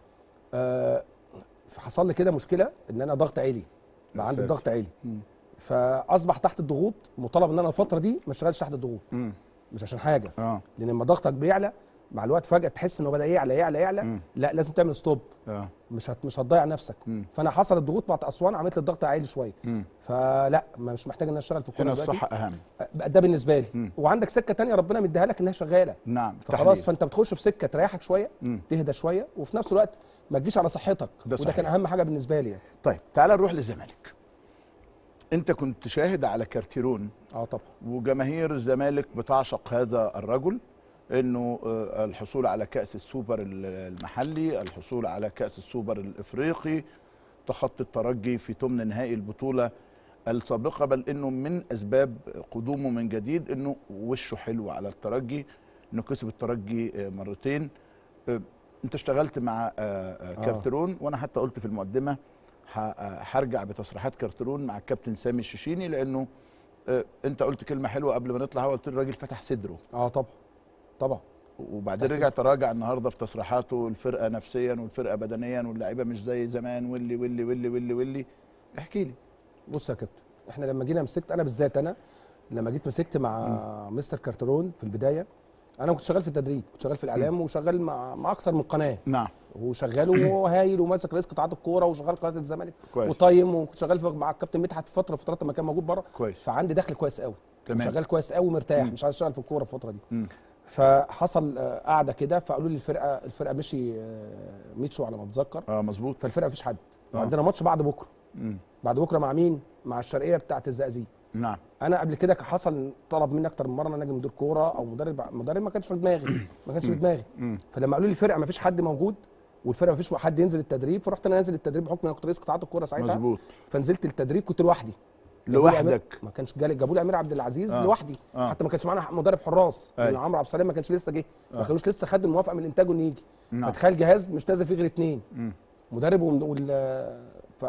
آه حصل لي كده مشكله ان انا ضغط عالي يا بقى عندي ساتر. ضغط عالي مم. فاصبح تحت الضغوط مطالب ان انا الفتره دي ما اشتغلش تحت الضغوط مم. مش عشان حاجه اه لان لما ضغطك بيعلى مع الوقت فجاه تحس انه بدا يعلى يعلى يعلى لا لازم تعمل ستوب اه مش هت مش هتضيع نفسك فانا حصل الضغوط مع اسوان عملت لي الضغط عالي شويه مم. فلا ما مش محتاج ان انا اشتغل في الكوره هنا دلوقتي. الصحه اهم بقى ده بالنسبه لي وعندك سكه تانية ربنا مديها لك انها شغاله نعم فخلاص تحليل. فانت بتخش في سكه تريحك شويه مم. تهدى شويه وفي نفس الوقت ما تجيش على صحتك ده وده صحيح. كان اهم حاجه بالنسبه لي يعني. طيب تعال نروح للزمالك انت كنت شاهد على كارتيرون اه طبعا وجماهير الزمالك بتعشق هذا الرجل انه آه، الحصول على كاس السوبر ال- المحلي الحصول على كاس السوبر الافريقي تخطي الترجي في ثمن نهائي البطوله السابقه بل انه من اسباب قدومه من جديد انه وشه حلو على الترجي انه كسب الترجي آه، مرتين آه، انت اشتغلت مع آه، آه، آه. كارترون وانا حتى قلت في المقدمه ه- آه، هرجع بتصريحات كارترون مع الكابتن سامي الشيشيني لانه آه، انت قلت كلمه حلوه قبل ما نطلع هو قلت الراجل فتح صدره اه طبعا طبعا وبعدين فتح رجع تراجع النهارده في تصريحاته الفرقه نفسيا والفرقه بدنيا واللعيبه مش زي زمان واللي واللي واللي واللي واللي احكي لي بص يا كابتن احنا لما جينا مسكت انا بالذات انا لما جيت مسكت مع مستر كارترون في البدايه انا كنت شغال في التدريب كنت شغال في الاعلام وشغال مع مع اكثر من قناه نعم وشغال وهو هايل وماسك رئيس قطاعات الكوره وشغال قناه الزمالك كويس. وطايم وكنت شغال في- مع الكابتن مدحت في فتره فترات لما كان موجود بره كويس فعندي دخل كويس قوي تمام. شغال كويس قوي مرتاح مم. مش عايز اشتغل في الكوره الفتره دي مم. فحصل آه، قعده كده فقالوا لي الفرقه الفرقه مشي آه، ميتشو على ما اتذكر اه مظبوط فالفرقه مفيش حد آه. وعندنا ماتش بعد بكره مم. بعد بكره مع مين مع الشرقيه بتاعه الزقازيق نعم انا قبل كده كان حصل طلب مني اكتر من مره ان انا اجي مدير كوره او مدرب مدرب ما كانش في دماغي ما كانش في مم. دماغي مم. فلما قالوا لي الفرقه ما فيش حد موجود والفرقه ما فيش حد ينزل التدريب فرحت انا نازل التدريب بحكم ان انا كنت رئيس قطاعات الكوره ساعتها مظبوط فنزلت التدريب كنت لوحدي جابوا لي أمير- لوحدك ما كانش جالي جابوا لي امير عبد العزيز آه. لوحدي آه. حتى ما كانش معانا مدرب حراس أيوة. لان عمرو عبد السلام ما كانش لسه جه ما آه. كانوش لسه خد الموافقه من الانتاج انه يجي نعم. فتخيل جهاز مش نازل فيه غير اثنين مم. مدرب وال وال-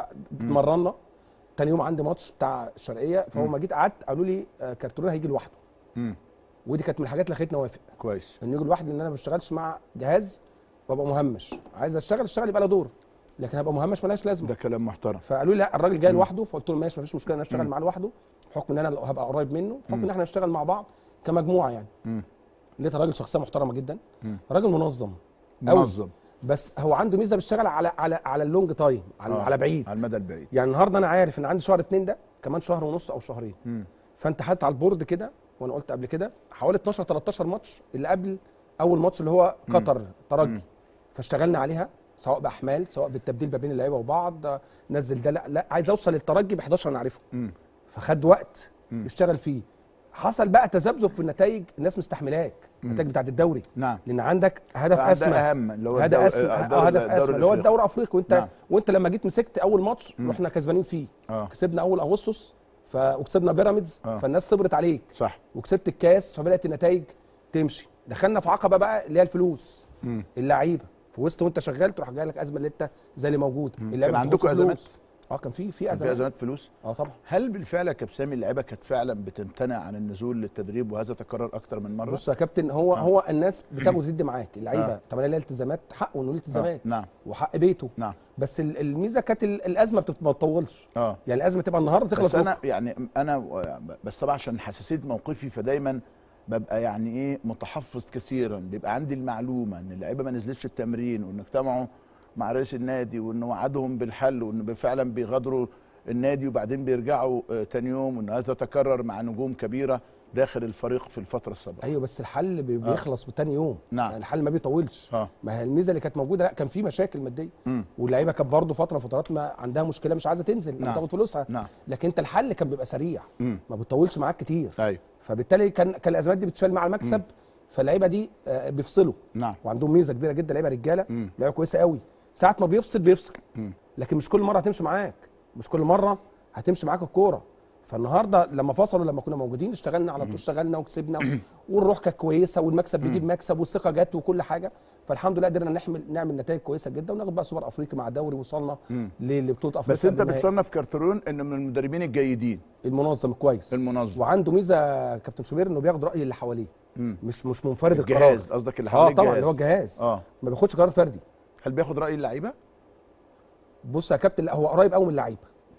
فاتمرنا تاني يوم عندي ماتش بتاع الشرقيه فاول مم. ما جيت قعدت قالوا لي آه، كارتون هيجي لوحده مم. ودي كانت من الحاجات اللي خلتني اوافق كويس ان يجي لوحدي ان انا ما بشتغلش مع جهاز وابقى مهمش عايز اشتغل اشتغل يبقى له دور لكن ابقى مهمش ملهاش لازمه ده كلام محترم فقالوا لي لا الراجل جاي مم. لوحده فقلت لهم ماشي مفيش مشكله ان انا اشتغل مم. معاه لوحده بحكم ان انا هبقى قريب منه بحكم مم. ان احنا نشتغل مع بعض كمجموعه يعني مم. لقيت الراجل شخصيه محترمه جدا مم. راجل منظم أوي. منظم بس هو عنده ميزه بيشتغل على على على اللونج تايم على, آه. على بعيد على المدى البعيد يعني النهارده انا عارف ان عندي شهر اتنين ده كمان شهر ونص او شهرين مم. فانت حاطط على البورد كده وانا قلت قبل كده حوالي 12 13 ماتش اللي قبل اول ماتش اللي هو مم. قطر ترجي مم. فاشتغلنا عليها سواء باحمال سواء بالتبديل ما بين اللعيبه وبعض آه، نزل ده لا لا عايز اوصل للترجي ب 11 انا عارفه مم. فخد وقت مم. يشتغل فيه حصل بقى تذبذب في النتائج الناس مستحملاك مم. النتائج بتاعت الدوري نعم لان عندك هدف ده اسمى اهم اللي هو هدف الدور- اسمى آه، اه الدور- هدف الدور اسمى اللي هو الإفريقي. الدوري الافريقي وانت نعم. وانت لما جيت مسكت اول ماتش مم. رحنا كسبانين فيه اه كسبنا اول اغسطس ف... وكسبنا بيراميدز آه. فالناس صبرت عليك صح وكسبت الكاس فبدات النتائج تمشي دخلنا في عقبه بقى اللي هي الفلوس مم. اللعيبه في وسط وانت شغال تروح جاي لك ازمه اللي انت زي اللي موجود مم. اللعيبة كان ما بتاخدش عندكم فلوس. أزمات؟ اه كان في في كان في ازمات ازمات فلوس اه طبعا هل بالفعل يا كابتن سامي اللعيبه كانت فعلا بتمتنع عن النزول للتدريب وهذا تكرر اكتر من مره بص يا كابتن هو آه. هو الناس بتاخد وتدي معاك اللعيبه آه. طبعا ليها التزامات حقه انه ليه التزامات نعم وحق بيته نعم بس ال- الميزه كانت ال- الازمه بتبقى ما تطولش اه يعني الازمه تبقى النهارده تخلص بس انا بكرة. يعني انا بس طبعا عشان حساسيه موقفي فدايما ببقى يعني ايه متحفظ كثيرا بيبقى عندي المعلومه ان اللعيبه ما نزلتش التمرين وان اجتمعوا مع رئيس النادي وان وعدهم بالحل وان فعلا بيغادروا النادي وبعدين بيرجعوا آه، تاني يوم وان هذا تكرر مع نجوم كبيره داخل الفريق في الفتره السابقه ايوه بس الحل بي- آه. بيخلص بتاني يوم نعم. يعني الحل ما بيطولش اه ما هي الميزه اللي كانت موجوده لا كان في مشاكل ماديه مم. واللعيبه كانت برضه فتره فترات ما عندها مشكله مش عايزه تنزل نعم. نعم. تاخد فلوسها نعم لكن انت الحل كان بيبقى سريع مم. ما بيطولش معاك كتير ايوه فبالتالي كان كان الازمات دي بتشال مع المكسب فاللعيبه دي آه، بيفصلوا نعم وعندهم ميزه كبيره جدا لعيبه رجاله مم. لعيبه كويسه قوي ساعه ما بيفصل بيفصل مم. لكن مش كل مره هتمشي معاك مش كل مره هتمشي معاك الكوره فالنهارده لما فصلوا لما كنا موجودين اشتغلنا على طول اشتغلنا وكسبنا والروح كانت كويسه والمكسب بيجيب مكسب والثقه جت وكل حاجه فالحمد لله قدرنا نحمل نعمل نتائج كويسه جدا وناخد بقى سوبر افريقي مع دوري وصلنا مم. ل- لبطوله افريقيا بس انت بالنهائي. بتصنف كارترون انه من المدربين الجيدين المنظم كويس المنظم وعنده ميزه كابتن شوبير انه بياخد راي اللي حواليه مم. مش مش منفرد القرار الجهاز قصدك اللي اه حواليه طبعا الجهاز. اللي هو الجهاز اه ما بياخدش قرار فردي هل بياخد راي اللعيبه بص يا كابتن لا هو قريب قوي من اللعيبه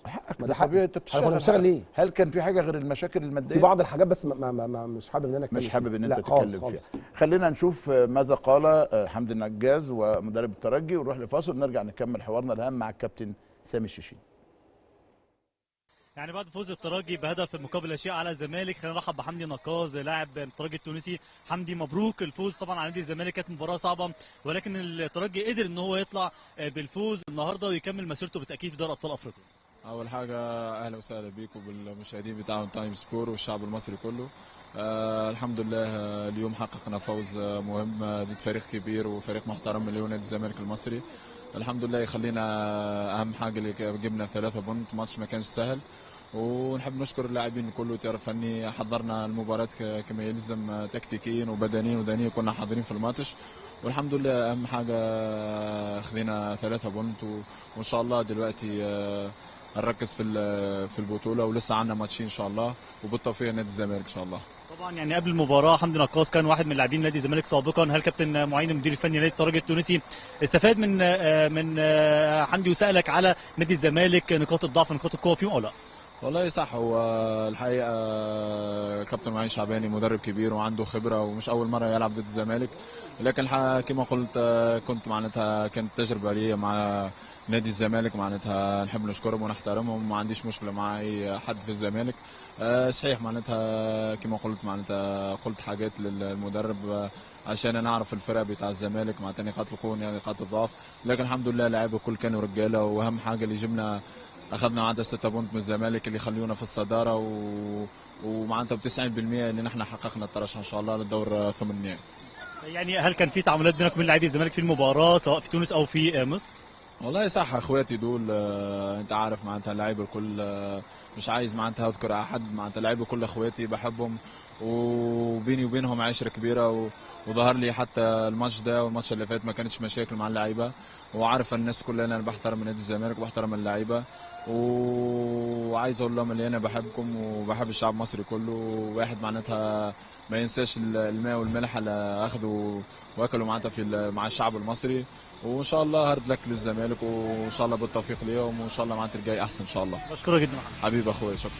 ما ده حقي. طبيعي انت أنا بتشتغل كنت بشتغل ليه؟ هل كان في حاجه غير المشاكل الماديه في بعض الحاجات بس ما ما ما ما مش حابب ان انا اتكلم مش حابب فيها. ان لا انت خالص تتكلم خالص. فيها خلينا نشوف ماذا قال حمدي النجاز ومدرب الترجي ونروح لفاصل ونرجع نكمل حوارنا الهام مع الكابتن سامي الشيشين يعني بعد فوز الترجي بهدف مقابل لا شيء على الزمالك خلينا نرحب بحمدي نقاز لاعب الترجي التونسي حمدي مبروك الفوز طبعا على نادي الزمالك كانت مباراه صعبه ولكن الترجي قدر ان هو يطلع بالفوز النهارده ويكمل مسيرته بالتاكيد في دوري ابطال افريقيا اول حاجه اهلا وسهلا بيكم بالمشاهدين بتاع تايم سبور والشعب المصري كله آه الحمد لله آه، اليوم حققنا فوز آه، مهم آه، ضد فريق كبير وفريق محترم اللي هو نادي الزمالك المصري الحمد لله يخلينا آه، اهم حاجه اللي جبنا ثلاثة بونت ماتش ما كانش سهل ونحب نشكر اللاعبين كله تيار فني حضرنا المباراة ك- كما يلزم آه، تكتيكيا وبدنيا ودنيا كنا حاضرين في الماتش والحمد لله اهم حاجه آه، خذينا ثلاثة بونت و- وان شاء الله دلوقتي آه، نركز في ال- في البطوله ولسه عندنا ماتشين ان شاء الله وبالتوفيق نادي الزمالك ان شاء الله طبعا يعني قبل المباراه حمدي نقاص كان واحد من لاعبين نادي الزمالك سابقا هل كابتن معين المدير الفني لنادي الترجي التونسي استفاد من آه، من آه، حمدي وسالك على نادي الزمالك نقاط الضعف نقاط القوه فيهم او لا؟ والله صح هو الحقيقه كابتن معين شعباني مدرب كبير وعنده خبره ومش اول مره يلعب ضد الزمالك لكن الحقيقة كما قلت كنت معناتها كانت تجربه لي مع نادي الزمالك معناتها نحب نشكرهم ونحترمهم ما عنديش مشكله مع اي حد في الزمالك آه، صحيح معناتها كما قلت معناتها قلت حاجات للمدرب آه، عشان انا اعرف الفرق بتاع الزمالك معناتها نقاط القوه نقاط الضعف لكن الحمد لله اللعيبه الكل كانوا رجاله واهم حاجه اللي جبنا اخذنا عدد 6 بونت من الزمالك اللي يخليونا في الصداره و... ومعناتها ب 90% اللي نحن حققنا الترشح ان شاء الله للدور ثمن النهائي يعني هل كان في تعاملات بينك وبين لاعبي الزمالك في المباراه سواء في تونس او في آه، مصر؟ والله صح اخواتي دول آه، انت عارف معناتها اللعيبه الكل آه، مش عايز معناتها اذكر احد معناتها اللعيبه كل اخواتي بحبهم وبيني وبينهم عشره كبيره و... وظهر لي حتى الماتش ده والماتش اللي فات ما كانتش مشاكل مع اللعيبه وعارف الناس كلها انا بحترم نادي الزمالك وبحترم اللعيبه وعايز اقول لهم اللي انا بحبكم وبحب الشعب المصري كله وواحد معناتها ما ينساش الماء والملح اللي اخده واكلوا معناتها في ال- مع الشعب المصري وان شاء الله هارد لك للزمالك وان شاء الله بالتوفيق ليهم وان شاء الله معناتها الجاي احسن ان شاء الله بشكرك جدا محمد. حبيبي اخويا شكرا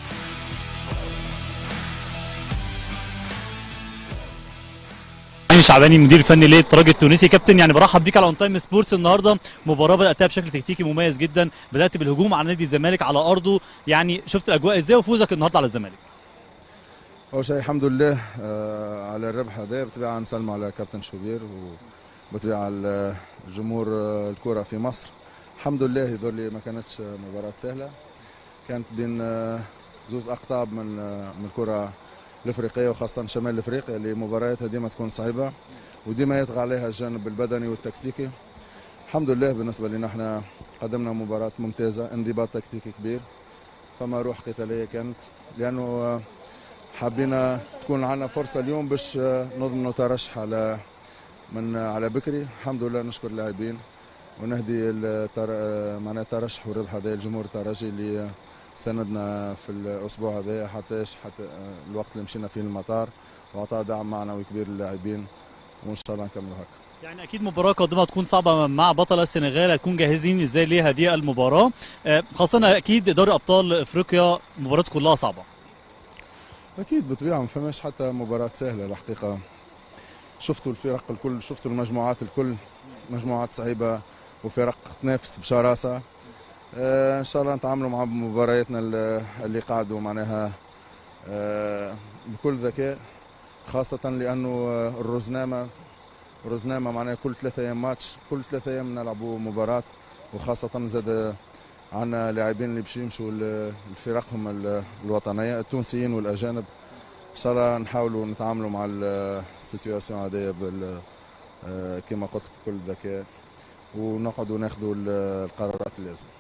معين شعباني مدير الفني للترجي التونسي كابتن يعني برحب بيك على اون تايم سبورتس النهارده مباراه بداتها بشكل تكتيكي مميز جدا بدات بالهجوم على نادي الزمالك على ارضه يعني شفت الاجواء ازاي وفوزك النهارده على الزمالك اول شيء الحمد لله آه، على الربح هذا بطبيعه نسلم على كابتن شوبير وبطبيعه على الجمهور آه، الكره في مصر الحمد لله يظهر لي ما كانتش مباراه سهله كانت بين آه، زوز اقطاب من آه، من الكره الافريقيه وخاصه شمال افريقيا اللي مبارياتها ديما تكون صعيبه وديما يطغى عليها الجانب البدني والتكتيكي الحمد لله بالنسبه لنا احنا قدمنا مباراه ممتازه انضباط تكتيكي كبير فما روح قتاليه كانت لانه آه، حبينا تكون عندنا فرصه اليوم باش آه، نضمن ترشح على من آه، على بكري الحمد لله نشكر اللاعبين ونهدي التر... آه، معناها الترشح والربح هذا الجمهور الترجي اللي آه، ساندنا في الاسبوع هذا حتى إيش حتى آه، الوقت اللي مشينا فيه للمطار واعطى دعم معنوي كبير للاعبين وان شاء الله نكملوا هكا يعني اكيد مباراه قادمه تكون صعبه مع بطل السنغال هتكون جاهزين ازاي لهذه المباراه آه، خاصه اكيد دوري ابطال افريقيا مباريات كلها صعبه اكيد بطبيعه ما فماش حتى مباراه سهله الحقيقه شفتوا الفرق الكل شفتوا المجموعات الكل مجموعات صعيبه وفرق تنافس بشراسه آه ان شاء الله نتعاملوا مع مبارياتنا ال- اللي قعدوا معناها آه بكل ذكاء خاصه لانه آه، الرزنامه الرزنامه معناها كل ثلاثة ايام ماتش كل ثلاثة ايام نلعبوا مباراه وخاصه زاد عندنا لاعبين اللي باش يمشوا ل- لفرقهم ال- الوطنيه التونسيين والاجانب ان شاء الله نحاولوا نتعاملوا مع السيتواسيون هذيا بال آه، كما قلت بكل ذكاء ونقعدوا ناخذوا ال- القرارات اللازمه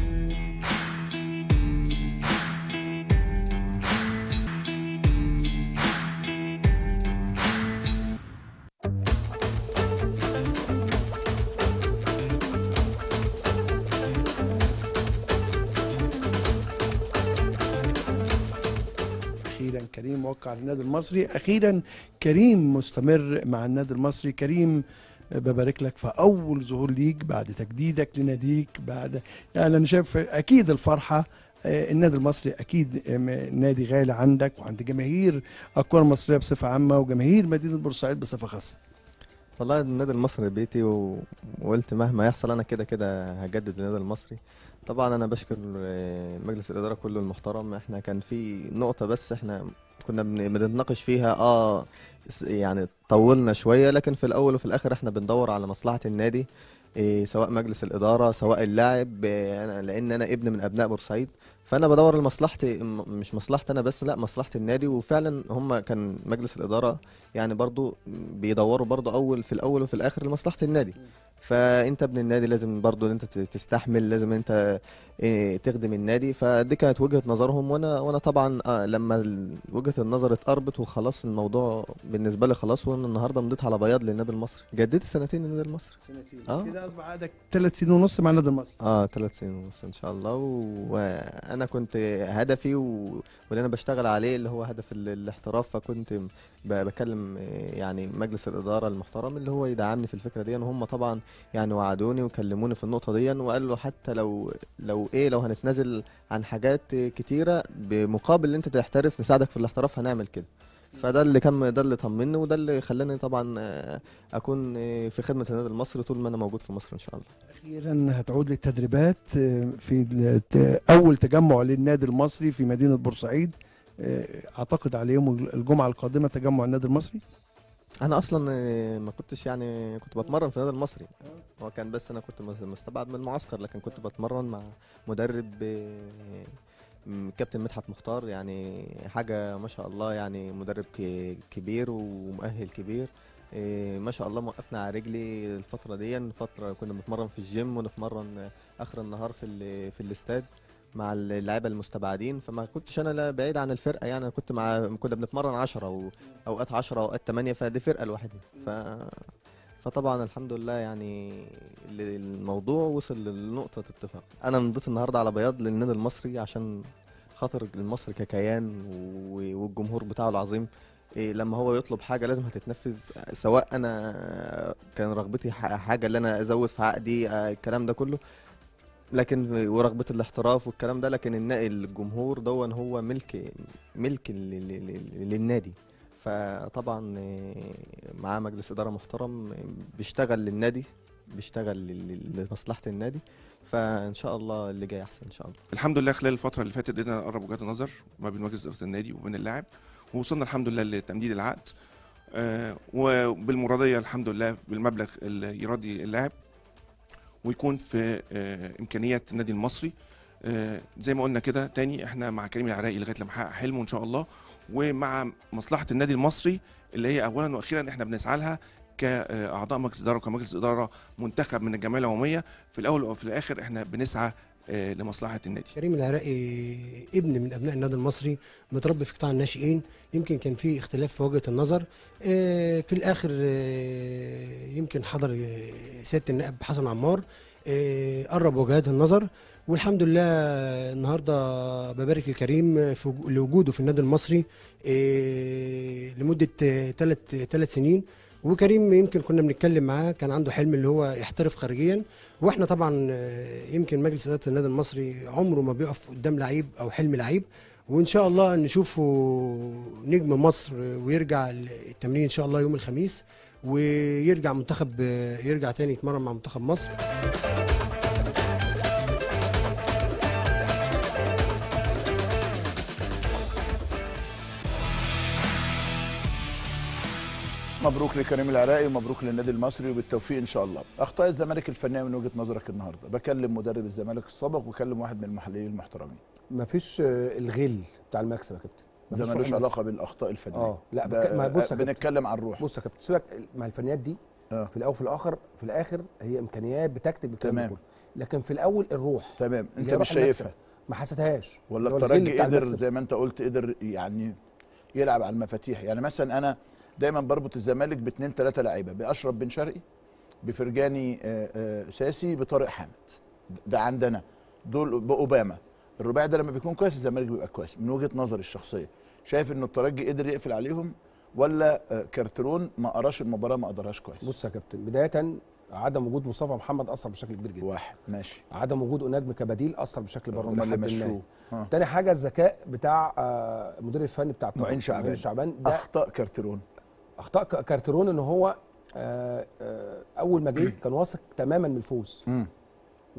اخيرا كريم موقع للنادي المصري اخيرا كريم مستمر مع النادي المصري كريم ببارك لك في اول ظهور ليك بعد تجديدك لناديك بعد يعني انا شايف اكيد الفرحه آه، النادي المصري اكيد آه، نادي غالي عندك وعند جماهير الكره المصريه بصفه عامه وجماهير مدينه بورسعيد بصفه خاصه والله النادي المصري بيتي و... وقلت مهما يحصل انا كده كده هجدد النادي المصري طبعا انا بشكر آه، مجلس الاداره كله المحترم احنا كان في نقطه بس احنا كنا بن- بنتناقش فيها اه س- يعني طولنا شويه لكن في الاول وفي الاخر احنا بندور على مصلحه النادي إيه سواء مجلس الاداره سواء اللاعب إيه، أنا لان انا ابن من ابناء بورسعيد فانا بدور لمصلحتي م- مش مصلحتي انا بس لا مصلحه النادي وفعلا هم كان مجلس الاداره يعني برضو بيدوروا برضو اول في الاول وفي الاخر لمصلحه النادي فانت ابن النادي لازم برضو ان انت ت- تستحمل لازم انت إيه، تخدم النادي فدي كانت وجهة نظرهم وانا وانا طبعا آه، لما ال- وجهة النظر اتقربت وخلاص الموضوع بالنسبه لي خلاص وانا النهارده مضيت على بياض للنادي المصري جددت سنتين للنادي المصري سنتين اه كده اصبح عندك ثلاث سنين ونص مع النادي المصري اه ثلاث سنين ونص ان شاء الله و- وانا كنت هدفي و... واللي انا بشتغل عليه اللي هو هدف ال- الاحتراف فكنت ب- بكلم آه، يعني مجلس الاداره المحترم اللي هو يدعمني في الفكره دي وهم طبعا يعني وعدوني وكلموني في النقطه دي وقالوا حتى لو لو ايه لو هنتنازل عن حاجات كتيره بمقابل ان انت تحترف نساعدك في الاحتراف هنعمل كده فده اللي كان ده اللي طمني وده اللي خلاني طبعا آه، اكون آه، في خدمه النادي المصري طول ما انا موجود في مصر ان شاء الله اخيرا هتعود للتدريبات آه، في الت- اول تجمع للنادي المصري في مدينه بورسعيد آه، اعتقد على يوم الجمعه القادمه تجمع النادي المصري انا اصلا آه، ما كنتش يعني كنت بتمرن في النادي المصري هو كان بس انا كنت مس- مستبعد من المعسكر لكن كنت بتمرن مع مدرب آه، م- كابتن مدحت مختار يعني حاجه ما شاء الله يعني مدرب ك- كبير ومؤهل كبير آه، ما شاء الله موقفنا على رجلي الفتره دي فتره كنا بنتمرن في الجيم ونتمرن اخر النهار في ال- في الاستاد مع اللعيبه المستبعدين فما كنتش انا لا بعيد عن الفرقه يعني انا كنت مع كنا بنتمرن 10 واوقات 10 اوقات 8 فدي فرقه لوحدنا ف فطبعا الحمد لله يعني ال- الموضوع وصل لنقطه اتفاق انا مضيت النهارده على بياض للنادي المصري عشان خاطر المصري ككيان و- والجمهور بتاعه العظيم إيه لما هو يطلب حاجه لازم هتتنفذ سواء انا كان رغبتي ح- حاجه اللي انا ازود في عقدي آه، الكلام ده كله لكن ورغبه الاحتراف والكلام ده لكن النا- الجمهور دون هو ملك ملك لل- لل- للنادي فطبعا آه، معاه مجلس اداره محترم آه، بيشتغل للنادي بيشتغل لل- لمصلحه النادي فان شاء الله اللي جاي احسن ان شاء الله الحمد لله خلال الفترة اللي فاتت قدرنا نقرب وجهات النظر ما بين مجلس إدارة النادي وبين اللاعب ووصلنا الحمد لله لتمديد العقد آه، وبالمرضية الحمد لله بالمبلغ اللي يرضي اللاعب ويكون في آه، إمكانيات النادي المصري آه، زي ما قلنا كده تاني احنا مع كريم العراقي لغاية لما يحقق حلمه إن شاء الله ومع مصلحة النادي المصري اللي هي أولا وأخيرا احنا بنسعى لها كأعضاء مجلس إدارة وكمجلس إدارة منتخب من الجمعية العمومية في الأول وفي الآخر احنا بنسعى آه، لمصلحة النادي كريم العراقي ابن من ابناء النادي المصري متربي في قطاع الناشئين يمكن كان في اختلاف في وجهه النظر آه، في الاخر آه، يمكن حضر آه، سياده النائب حسن عمار آه، قرب وجهات النظر والحمد لله النهارده ببارك لكريم في وجو- لوجوده في النادي المصري آه، لمده ثلاث ثلاث سنين وكريم يمكن كنا بنتكلم معاه كان عنده حلم اللي هو يحترف خارجيا واحنا طبعا آه، يمكن مجلس اداره النادي المصري عمره ما بيقف قدام لعيب او حلم لعيب وان شاء الله نشوفه نجم مصر ويرجع التمرين ان شاء الله يوم الخميس ويرجع منتخب آه، يرجع تاني يتمرن مع منتخب مصر مبروك لكريم العراقي ومبروك للنادي المصري وبالتوفيق ان شاء الله اخطاء الزمالك الفنيه من وجهه نظرك النهارده بكلم مدرب الزمالك السابق وبكلم واحد من المحللين المحترمين مفيش آه، الغل بتاع المكسب يا كابتن ده مفيش ملوش روح المكسب. علاقه بالاخطاء الفنيه اه لا ده بك... ما بص يا كابتن. بنتكلم عن الروح بص يا كابتن سيبك مع الفنيات دي آه. في الاول وفي الاخر في الاخر هي امكانيات بتكتب الكلام ده تمام. كله لكن في الاول الروح تمام اللي انت هي مش روح المكسب. شايفها ما حسيتهاش ولا اللي هو الغل الترجي بتاع قدر المكسب. زي ما انت قلت قدر يعني يلعب على المفاتيح يعني مثلا انا دايما بربط الزمالك باثنين ثلاثه لعيبه باشرف بن شرقي بفرجاني آه، آه، ساسي بطارق حامد ده عندنا دول باوباما الرباعي ده لما بيكون كويس الزمالك بيبقى كويس من وجهه نظري الشخصيه شايف ان الترجي قدر يقفل عليهم ولا آه، كارترون ما قراش المباراه ما قدرهاش كويس بص يا كابتن بدايه عدم وجود مصطفى محمد اثر بشكل كبير جدا واحد ماشي عدم وجود اناجم كبديل اثر بشكل برضه هما اللي لحد ما. مشوه. ها. تاني حاجه الذكاء بتاع آه، المدير الفني بتاع الطاقم. معين شعبان. معين شعبان ده اخطاء كارترون اخطاء ك- كارترون ان هو آه، آه، اول ما جه كان واثق تماما من الفوز مم.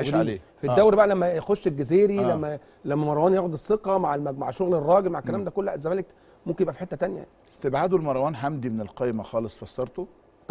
يعيش موجودين. عليه. في آه. الدوري بقى لما يخش الجزيري آه. لما لما مروان ياخد الثقه مع المج... مع شغل الراجل مع الكلام ده كله لا، الزمالك ممكن يبقى في حته تانية استبعاده لمروان حمدي من القايمه خالص فسرته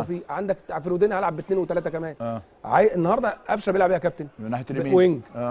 توفيق عندك في الودين هلعب باثنين وثلاثه كمان اه عاي... النهارده قفشه بيلعب ايه يا كابتن من ناحيه ب- اليمين وينج اه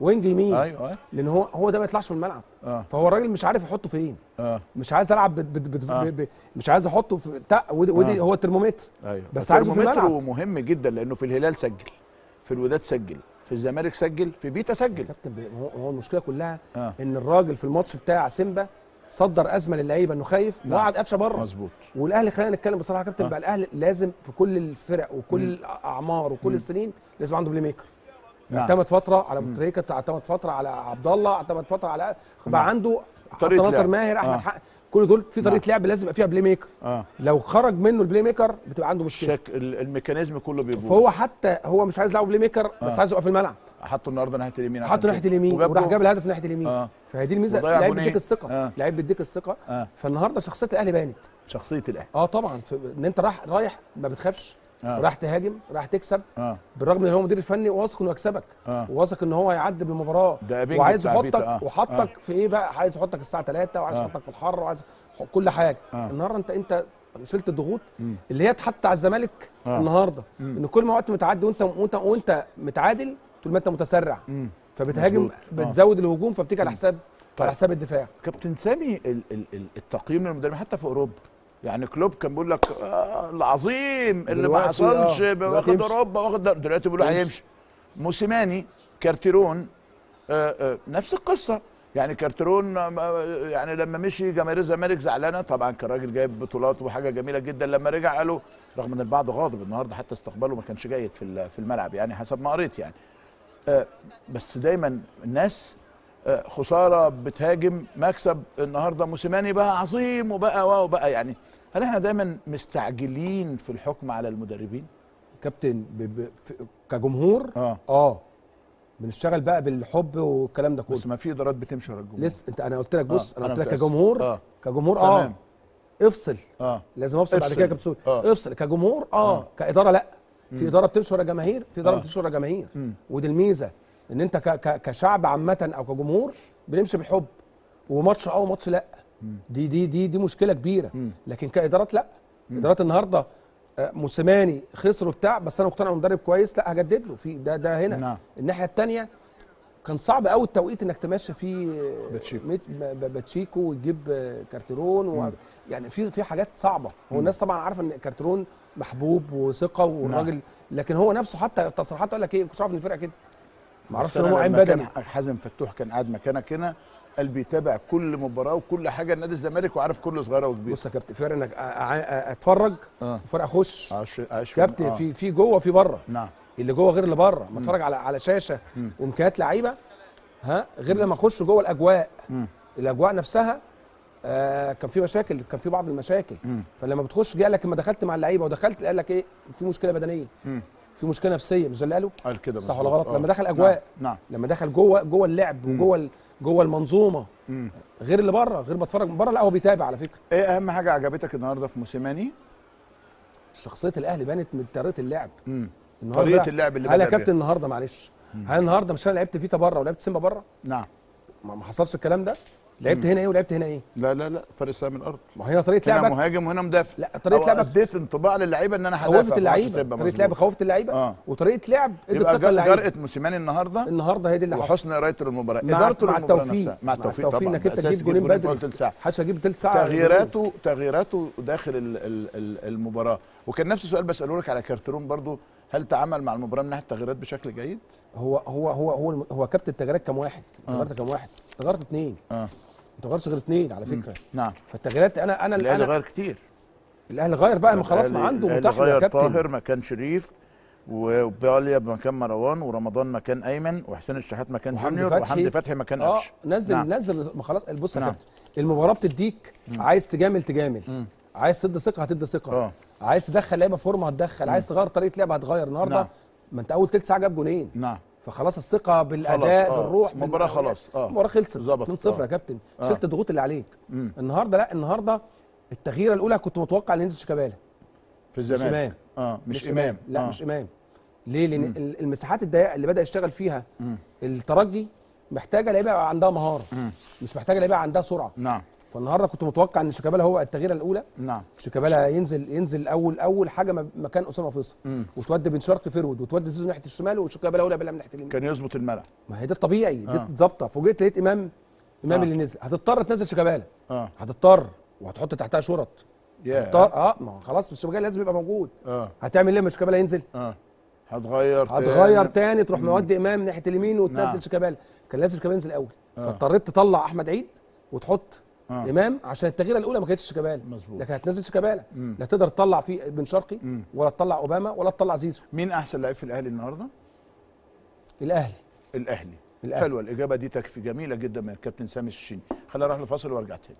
وينج يمين ايوه ايوه لان هو هو ده ما يطلعش من الملعب اه فهو الراجل مش عارف يحطه فين اه مش عايز العب بد بد بد آه. ب ب مش عايز احطه في تق ودي, ودي آه. هو الترمومتر ايوه بس عايزه في الترمومتر الملعب مهم جدا لانه في الهلال سجل في الوداد سجل في الزمالك سجل في فيتا سجل كابتن ب- هو هو المشكله كلها آه. ان الراجل في الماتش بتاع سيمبا صدر ازمه للعيبه انه خايف نعم. وقعد قفشه بره مظبوط والاهلي خلينا نتكلم بصراحه يا كابتن آه. بقى الاهلي لازم في كل الفرق وكل مم. الاعمار وكل مم. السنين لازم عنده بلاي ميكر نعم. اعتمد فتره على ابو تريكه اعتمد فتره على عبد الله اعتمد فتره على بقى نعم. عنده حتى طريقة ناصر لعب. ماهر احمد آه. حق كل دول في طريقه نعم. لعب لازم يبقى فيها بلاي ميكر اه لو خرج منه البلاي ميكر بتبقى عنده مشكله شك ال- الميكانيزم كله بيبوظ فهو حتى هو مش عايز يلعب بلاي ميكر بس آه. عايز يبقى في الملعب حطه النهارده ناحيه اليمين عشان حطه ناحيه كده. اليمين وجاب وراح جول. جاب الهدف ناحيه اليمين اه فهي دي الميزه وضيع لعيب جونين. بيديك الثقه آه. لعيب بيديك الثقه اه فالنهارده شخصيه الاهلي بانت شخصيه الاهلي اه طبعا في ان انت راح رايح ما بتخافش آه. راح تهاجم راح تكسب اه بالرغم ان هو مدير الفني واثق انه يكسبك اه وواثق ان هو هيعدي بالمباراه ده بينج وعايز بتاع يحطك فيتا، آه. وحطك آه. في ايه بقى عايز يحطك الساعه 3 وعايز آه. يحطك في الحر وعايز كل حاجه آه. النهارده انت انت شلت الضغوط مم. اللي هي اتحط على الزمالك آه. النهارده مم. ان كل ما وقت متعدي وانت وانت وانت متعادل طول ما انت متسرع مم. فبتهاجم مظبوط. آه. بتزود الهجوم فبتيجي على حساب طيب. على حساب الدفاع كابتن سامي ال ال ال التقييم للمدربين حتى في اوروبا يعني كلوب كان بيقول لك آه العظيم اللي ما دلوقتي حصلش آه، واخد دلوقتي يمشي. اوروبا واخد در- دلوقتي بيقولوا يمشي. هيمشي موسيماني كارتيرون آه آه نفس القصه يعني كارتيرون آه، يعني لما مشي جماهير الزمالك زعلانه طبعا كان راجل جايب بطولات وحاجه جميله جدا لما رجع قالوا رغم ان البعض غاضب النهارده حتى استقباله ما كانش جيد في ال- في الملعب يعني حسب ما قريت يعني آه، بس دايما الناس آه، خساره بتهاجم مكسب النهارده موسيماني بقى عظيم وبقى واو بقى يعني هل احنا دايما مستعجلين في الحكم على المدربين؟ كابتن ب... ب... في- كجمهور اه اه بنشتغل بقى بالحب والكلام ده كله بس ما في ادارات بتمشي ورا الجمهور لسه انت انا قلت لك بص آه، انا أنا قلت لك متأسف. كجمهور آه. كجمهور اه تمام. افصل اه لازم افصل بعد افصل. كده يا كابتن سوري. آه. افصل كجمهور اه, آه. كاداره لا في مم. اداره بتمشي ورا جماهير في اداره آه. بتمشي ورا جماهير مم. ودي الميزه ان انت ك... ك... كشعب عامه او كجمهور بنمشي بالحب وماتش اه وماتش لا مم. دي دي دي دي مشكله كبيره مم. لكن كادارات لا ادارات النهارده آه، موسيماني خسر وبتاع بس انا مقتنع انه مدرب كويس لا هجدد له في ده ده هنا نعم. الناحيه الثانيه كان صعب قوي التوقيت انك تمشي فيه باتشيكو. ميت- ب- ب- باتشيكو وتجيب آه، كارتيرون و... مم. يعني في في حاجات صعبه هو مم. الناس طبعا عارفه ان كارتيرون محبوب وثقه والراجل لكن هو نفسه حتى تصريحات قال لك ايه كنتش عارف ان الفرقه كده ما اعرفش بس ان أنا هو عين لما بدني كان حازم فتوح كان قاعد مكانك هنا قال بيتابع كل مباراه وكل حاجه لنادي الزمالك وعارف كل صغيره وكبيره بص يا كابتن فرق انك أ- أ- اتفرج اه وفرق اخش عاش عاش كابتن آه. في في جوه في بره نعم اللي جوه غير اللي بره مم. ما اتفرج على على شاشه مم. وامكانيات لعيبه ها غير لما اخش جوه الاجواء مم. الاجواء نفسها آه كان في مشاكل كان في بعض المشاكل مم. فلما بتخش جاي لك لما دخلت مع اللعيبه ودخلت قال لك ايه في مشكله بدنيه مم. في مشكله نفسيه مش ده اللي قاله قال كده صح ولا مظبوط. غلط آه. لما دخل اجواء نعم, نعم. لما دخل جوه جوه اللعب مم. وجوه ال- جوه المنظومه مم. غير اللي بره غير بتفرج من بره لا هو بيتابع على فكره ايه اهم حاجه عجبتك النهارده في موسيماني؟ شخصيه الاهلي بانت من طريقه اللعب مم. النهارده طريقه بقى- اللعب اللي هل يا بدأ كابتن بيها. النهارده معلش هل النهارده مش انا لعبت فيتا بره ولعبت سيمبا بره نعم ما ما حصلش الكلام ده لعبت مم. هنا ايه ولعبت هنا ايه لا لا لا فرق سهم من الارض ما هي طريقه هنا لعبك مهاجم وهنا مدافع لا طريقه أو لعبك اديت انطباع للعيبه ان انا هدافع خوفت في ماتش اللعيبه سيمبا طريقه مظبوط. لعب خوفت اللعيبه اه وطريقه لعب ادت يبقى ثقه جر- اللعيبه جرأة موسيماني النهارده النهارده هي دي اللي حصلت وحسن قرايته للمباراه مع- ادارته مع للمباراه التوفيق. نفسها مع التوفيق التوفيق طبعا انك انت ده أساسي تجيب جولين في أول بدري تلت ساعه حدش هجيب تلت ساعه تغييراته تغييراته داخل ال ال ال المباراه وكان نفس السؤال بساله لك على كارترون برضو هل تعامل مع المباراه من ناحيه التغييرات بشكل جيد؟ هو هو هو هو الم- هو كابتن التغييرات كام واحد؟ آه. تغيرت كام واحد؟ تغيرت اثنين اه ما تغيرش غير اثنين على فكره نعم فالتغييرات انا انا الاهلي انا غير كتير الاهلي غير بقى ما خلاص ما الأهلي- عنده الأهلي متاح له يا غير كابتن طاهر مكان شريف وباليا مكان مروان ورمضان مكان ايمن وحسين الشحات مكان وحمدي جونيور فتحي. وحمدي فتحي مكان اه قفشه نزل نعم. نعم. نزل ما خلاص بص يا نعم. كابتن المباراه بتديك مم. عايز تجامل تجامل مم. عايز تدي ثقه هتدي ثقه اه عايز تدخل لعيبه فورمه هتدخل عايز تغير طريقه لعب هتغير النهارده نعم. ما انت اول ثلث ساعه جاب جونين نعم فخلاص الثقه بالاداء خلاص، آه. بالروح مباراة بال- خلاص، آه. المباراه خلصت ظبطت، 2-0 آه. يا كابتن آه. شلت الضغوط اللي عليك مم. النهارده لا النهارده التغييره الاولى كنت متوقع ان ينزل شيكابالا في مش الزمالك امام اه مش, امام لا آه. مش امام ليه لان مم. ال- المساحات الضيقه اللي بدا يشتغل فيها مم. الترجي محتاجه لعيبه يبقى عندها مهاره مم. مش محتاجه لعيبه عندها سرعه نعم فالنهارده كنت متوقع ان شيكابالا هو التغييره الاولى نعم شيكابالا ينزل ينزل اول اول حاجه م- مكان اسامه فيصل مم. وتودي بن شرقي فيرود وتودي زيزو ناحيه الشمال وشيكابالا هو اللي بيلعب ناحيه اليمين كان يظبط الملعب ما هي ده الطبيعي دي آه. ظابطه فوجئت لقيت امام امام آه. اللي نزل هتضطر تنزل شيكابالا اه هتضطر وهتحط تحتها شرط ياه. هتضطر اه ما هو خلاص شيكابالا لازم يبقى موجود اه هتعمل ايه لما شيكابالا ينزل اه هتغير هتغير تاني تروح مم. مودي امام ناحيه اليمين وتنزل نعم. شيكابالا كان لازم شيكابالا ينزل الاول آه. فاضطريت تطلع احمد عيد وتحط آه. امام عشان التغييره الاولى ما كانتش شيكابالا مظبوط. لكن هتنزل شيكابالا مم. لا تقدر تطلع فيه بن شرقي مم. ولا تطلع اوباما ولا تطلع زيزو مين احسن لعيب في الاهلي النهارده الاهلي الاهلي الأهلي. حلوه الاجابه دي تكفي جميله جدا من الكابتن سامي الشيني خلينا نروح لفاصل وارجع تاني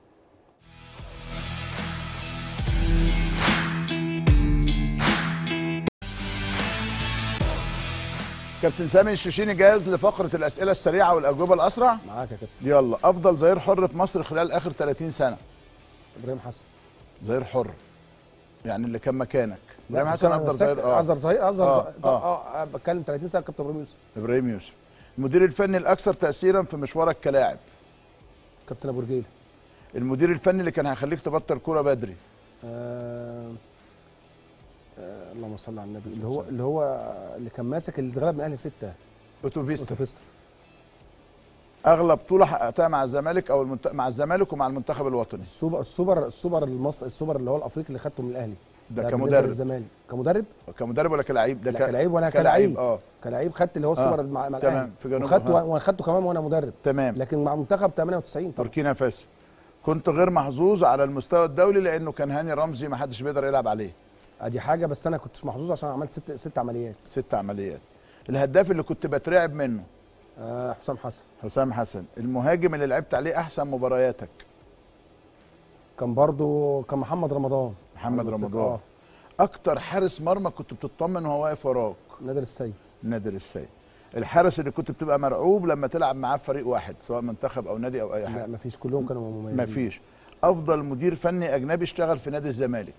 كابتن سامي الشيشيني جاهز لفقره الاسئله السريعه والاجوبه الاسرع معاك يا كابتن يلا افضل ظهير حر في مصر خلال اخر 30 سنه ابراهيم حسن ظهير حر يعني اللي كان مكانك لا، ابراهيم حسن أنا افضل ساك- ظهير اه ازهر ظهير ازهر آه، ظهير- آه. اه بتكلم 30 سنه كابتن ابراهيم يوسف ابراهيم يوسف المدير الفني الاكثر تاثيرا في مشوارك كلاعب كابتن ابو رجيله المدير الفني اللي كان هيخليك تبطل كوره بدري آه آه اللهم صل على النبي اللي هو اللي هو اللي كان ماسك اللي اتغلب من اهلي سته اوتوفيستا اوتوفيستا اغلى بطوله حققتها مع الزمالك او المنت... مع الزمالك ومع المنتخب الوطني السوبر السوبر السوبر المصري السوبر اللي هو الافريقي اللي خدته من الاهلي ده بالنسبة كمدرب. للزمالك كمدرب كمدرب ولا كلاعب ده لا ك- كلاعب وانا كلاعب، كلاعب اه كلاعب خدت اللي هو السوبر مع, مع تمام، الاهلي في جنوب- وخدته آه. وانا خدته كمان وانا مدرب تمام لكن مع منتخب 98 طبعا بوركينا فاسو كنت غير محظوظ على المستوى الدولي لانه كان هاني رمزي ما حدش بيقدر يلعب عليه ادي حاجه بس انا كنتش محظوظ عشان عملت ست ست عمليات ست عمليات الهداف اللي كنت بترعب منه آه حسام حسن حسام حسن المهاجم اللي لعبت عليه احسن مبارياتك كان برضو كان محمد رمضان محمد محمد رمضان آه. اكتر حارس مرمى كنت بتطمن وهو واقف وراك نادر السيد نادر السيد الحارس اللي كنت بتبقى مرعوب لما تلعب معاه في فريق واحد سواء منتخب او نادي او اي لا حاجه مفيش كلهم كانوا مميزين مفيش افضل مدير فني اجنبي اشتغل في نادي الزمالك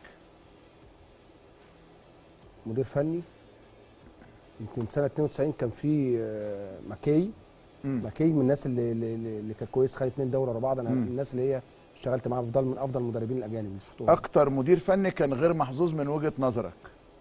مدير فني يمكن سنه 92 كان في آه، ماكي مم. ماكي من الناس اللي اللي, اللي كان كويس خد اثنين دوري ورا بعض انا مم. من الناس اللي هي اشتغلت معاها افضل من افضل المدربين الاجانب اللي شفتهم اكتر مدير فني كان غير محظوظ من وجهه نظرك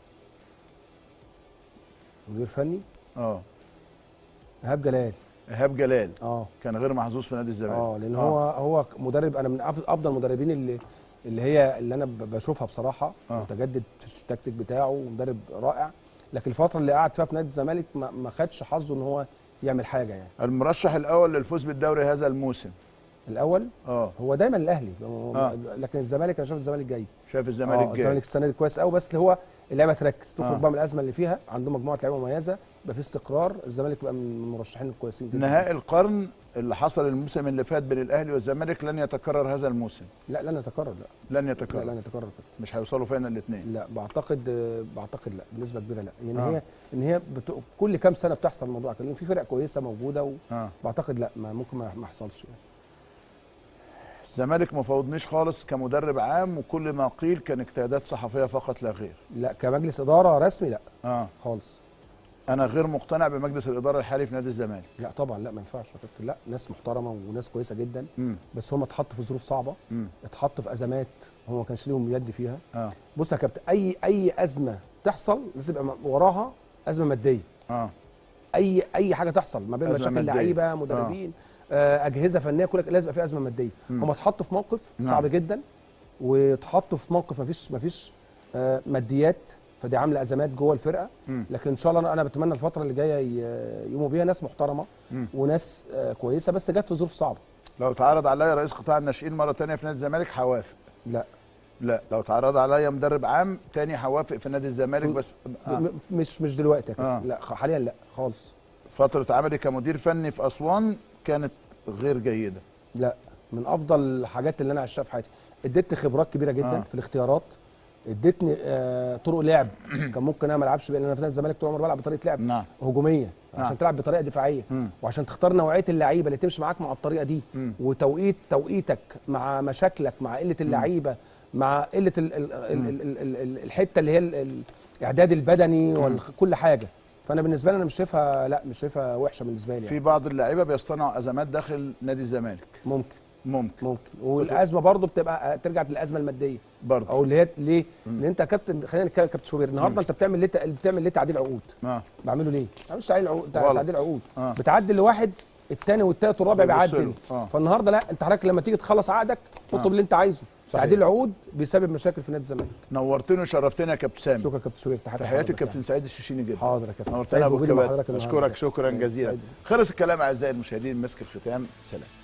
مدير فني اه ايهاب جلال ايهاب جلال اه كان غير محظوظ في نادي الزمالك اه لان هو هو مدرب انا من أف- افضل المدربين اللي اللي هي اللي انا ب- بشوفها بصراحه آه. متجدد في التكتيك بتاعه ومدرب رائع لكن الفتره اللي قعد فيها في نادي الزمالك ما, ما خدش حظه ان هو يعمل حاجه يعني المرشح الاول للفوز بالدوري هذا الموسم الاول اه هو دايما الاهلي هو- آه. لكن الزمالك انا شايف الزمالك جاي شايف الزمالك آه، جاي الزمالك السنه دي كويس قوي بس اللي هو اللعبه تركز تخرج آه. بقى من الازمه اللي فيها عنده مجموعه لعيبه مميزه يبقى في استقرار الزمالك يبقى من المرشحين الكويسين جدا نهائي القرن اللي حصل الموسم اللي فات بين الاهلي والزمالك لن يتكرر هذا الموسم لا لن يتكرر لا لن يتكرر لا لن يتكرر مش هيوصلوا فينا الاثنين لا بعتقد بعتقد لا بنسبه كبيره لا يعني آه. هي ان هي بت... كل كام سنه بتحصل موضوع كده لأن في فرق كويسه موجوده اه وبعتقد لا ما ممكن ما ما يحصلش يعني. الزمالك ما فوضنيش خالص كمدرب عام وكل ما قيل كان اجتهادات صحفيه فقط لا غير لا كمجلس اداره رسمي لا اه خالص انا غير مقتنع بمجلس الاداره الحالي في نادي الزمالك لا طبعا لا ما ينفعش يا كابتن لا ناس محترمه وناس كويسه جدا امم بس هم اتحط في ظروف صعبه امم اتحط في ازمات هو ما كانش ليهم يد فيها اه بص يا كابتن اي اي ازمه تحصل لازم يبقى وراها ازمه ماديه اه اي اي حاجه تحصل ما بين أزمة مشاكل مادية. لعيبه مدربين آه. اجهزه فنيه كل لازم يبقى في ازمه ماديه مم. هم اتحطوا في موقف نعم. صعب جدا واتحطوا في موقف ما فيش ما فيش آه ماديات فدي عامله ازمات جوه الفرقه مم. لكن ان شاء الله انا- انا بتمنى الفتره اللي جايه ي- يقوموا بيها ناس محترمه مم. وناس آه كويسه بس جت في ظروف صعبه لو تعرض عليا رئيس قطاع الناشئين مره تانية في نادي الزمالك هوافق لا لا لو تعرض عليا مدرب عام تاني هوافق في نادي الزمالك في- بس آه. آه. مش مش دلوقتي يا كابتن آه. لا خ- حاليا لا خالص فتره عملي كمدير فني في اسوان كانت غير جيده لا من افضل الحاجات اللي انا عشتها في حياتي ادتني خبرات كبيره جدا آه. آه. في الاختيارات ادتني آه طرق لعب كان ممكن انا ما العبش بيه، لان انا في نادي الزمالك طول عمري بلعب بطريقه لعب نعم هجوميه نعم. عشان تلعب بطريقه دفاعيه مم. وعشان تختار نوعيه اللعيبه اللي تمشي معاك مع الطريقه دي مم. وتوقيت توقيتك مع مشاكلك مع قله اللعيبه مع قله ال ال ال ال ال ال ال الحته اللي هي ال- ال- الاعداد البدني وكل حاجه فانا بالنسبه لي انا مش شايفها لا مش شايفها وحشه بالنسبه لي في يعني. بعض اللعيبه بيصطنعوا ازمات داخل نادي الزمالك ممكن ممكن ممكن والازمه برضو بتبقى ترجع للازمه الماديه برضو او اللي هي ليه؟ لان انت يا كابتن خلينا نتكلم يا كابتن شوبير النهارده مم. انت بتعمل ليه بتعمل ليه تعديل عقود؟ اه بعمله ليه؟ ما بعملش تعديل عقود غلط. تعديل عقود آه. بتعدل لواحد الثاني والثالث والرابع بيبص بيعدل له. آه. فالنهارده لا انت حضرتك لما تيجي تخلص عقدك اطلب آه. اللي انت عايزه صحيح. تعديل العقود بيسبب مشاكل في نادي الزمالك نورتني وشرفتني يا كابتن سامي شكرا يا كابتن شوبير تحياتي تحياتي لحضرتك الكابتن يعني. سعيد الشيشيني جدا حاضر يا كابتن نورتنا سعيد يا ابو بوجودي مع كباتن حضرتك النهاردة. اشكرك شكرا سعيد. جزيلا سعيد. خلص الكلام اعزائي المشاهدين مسك الختام سلام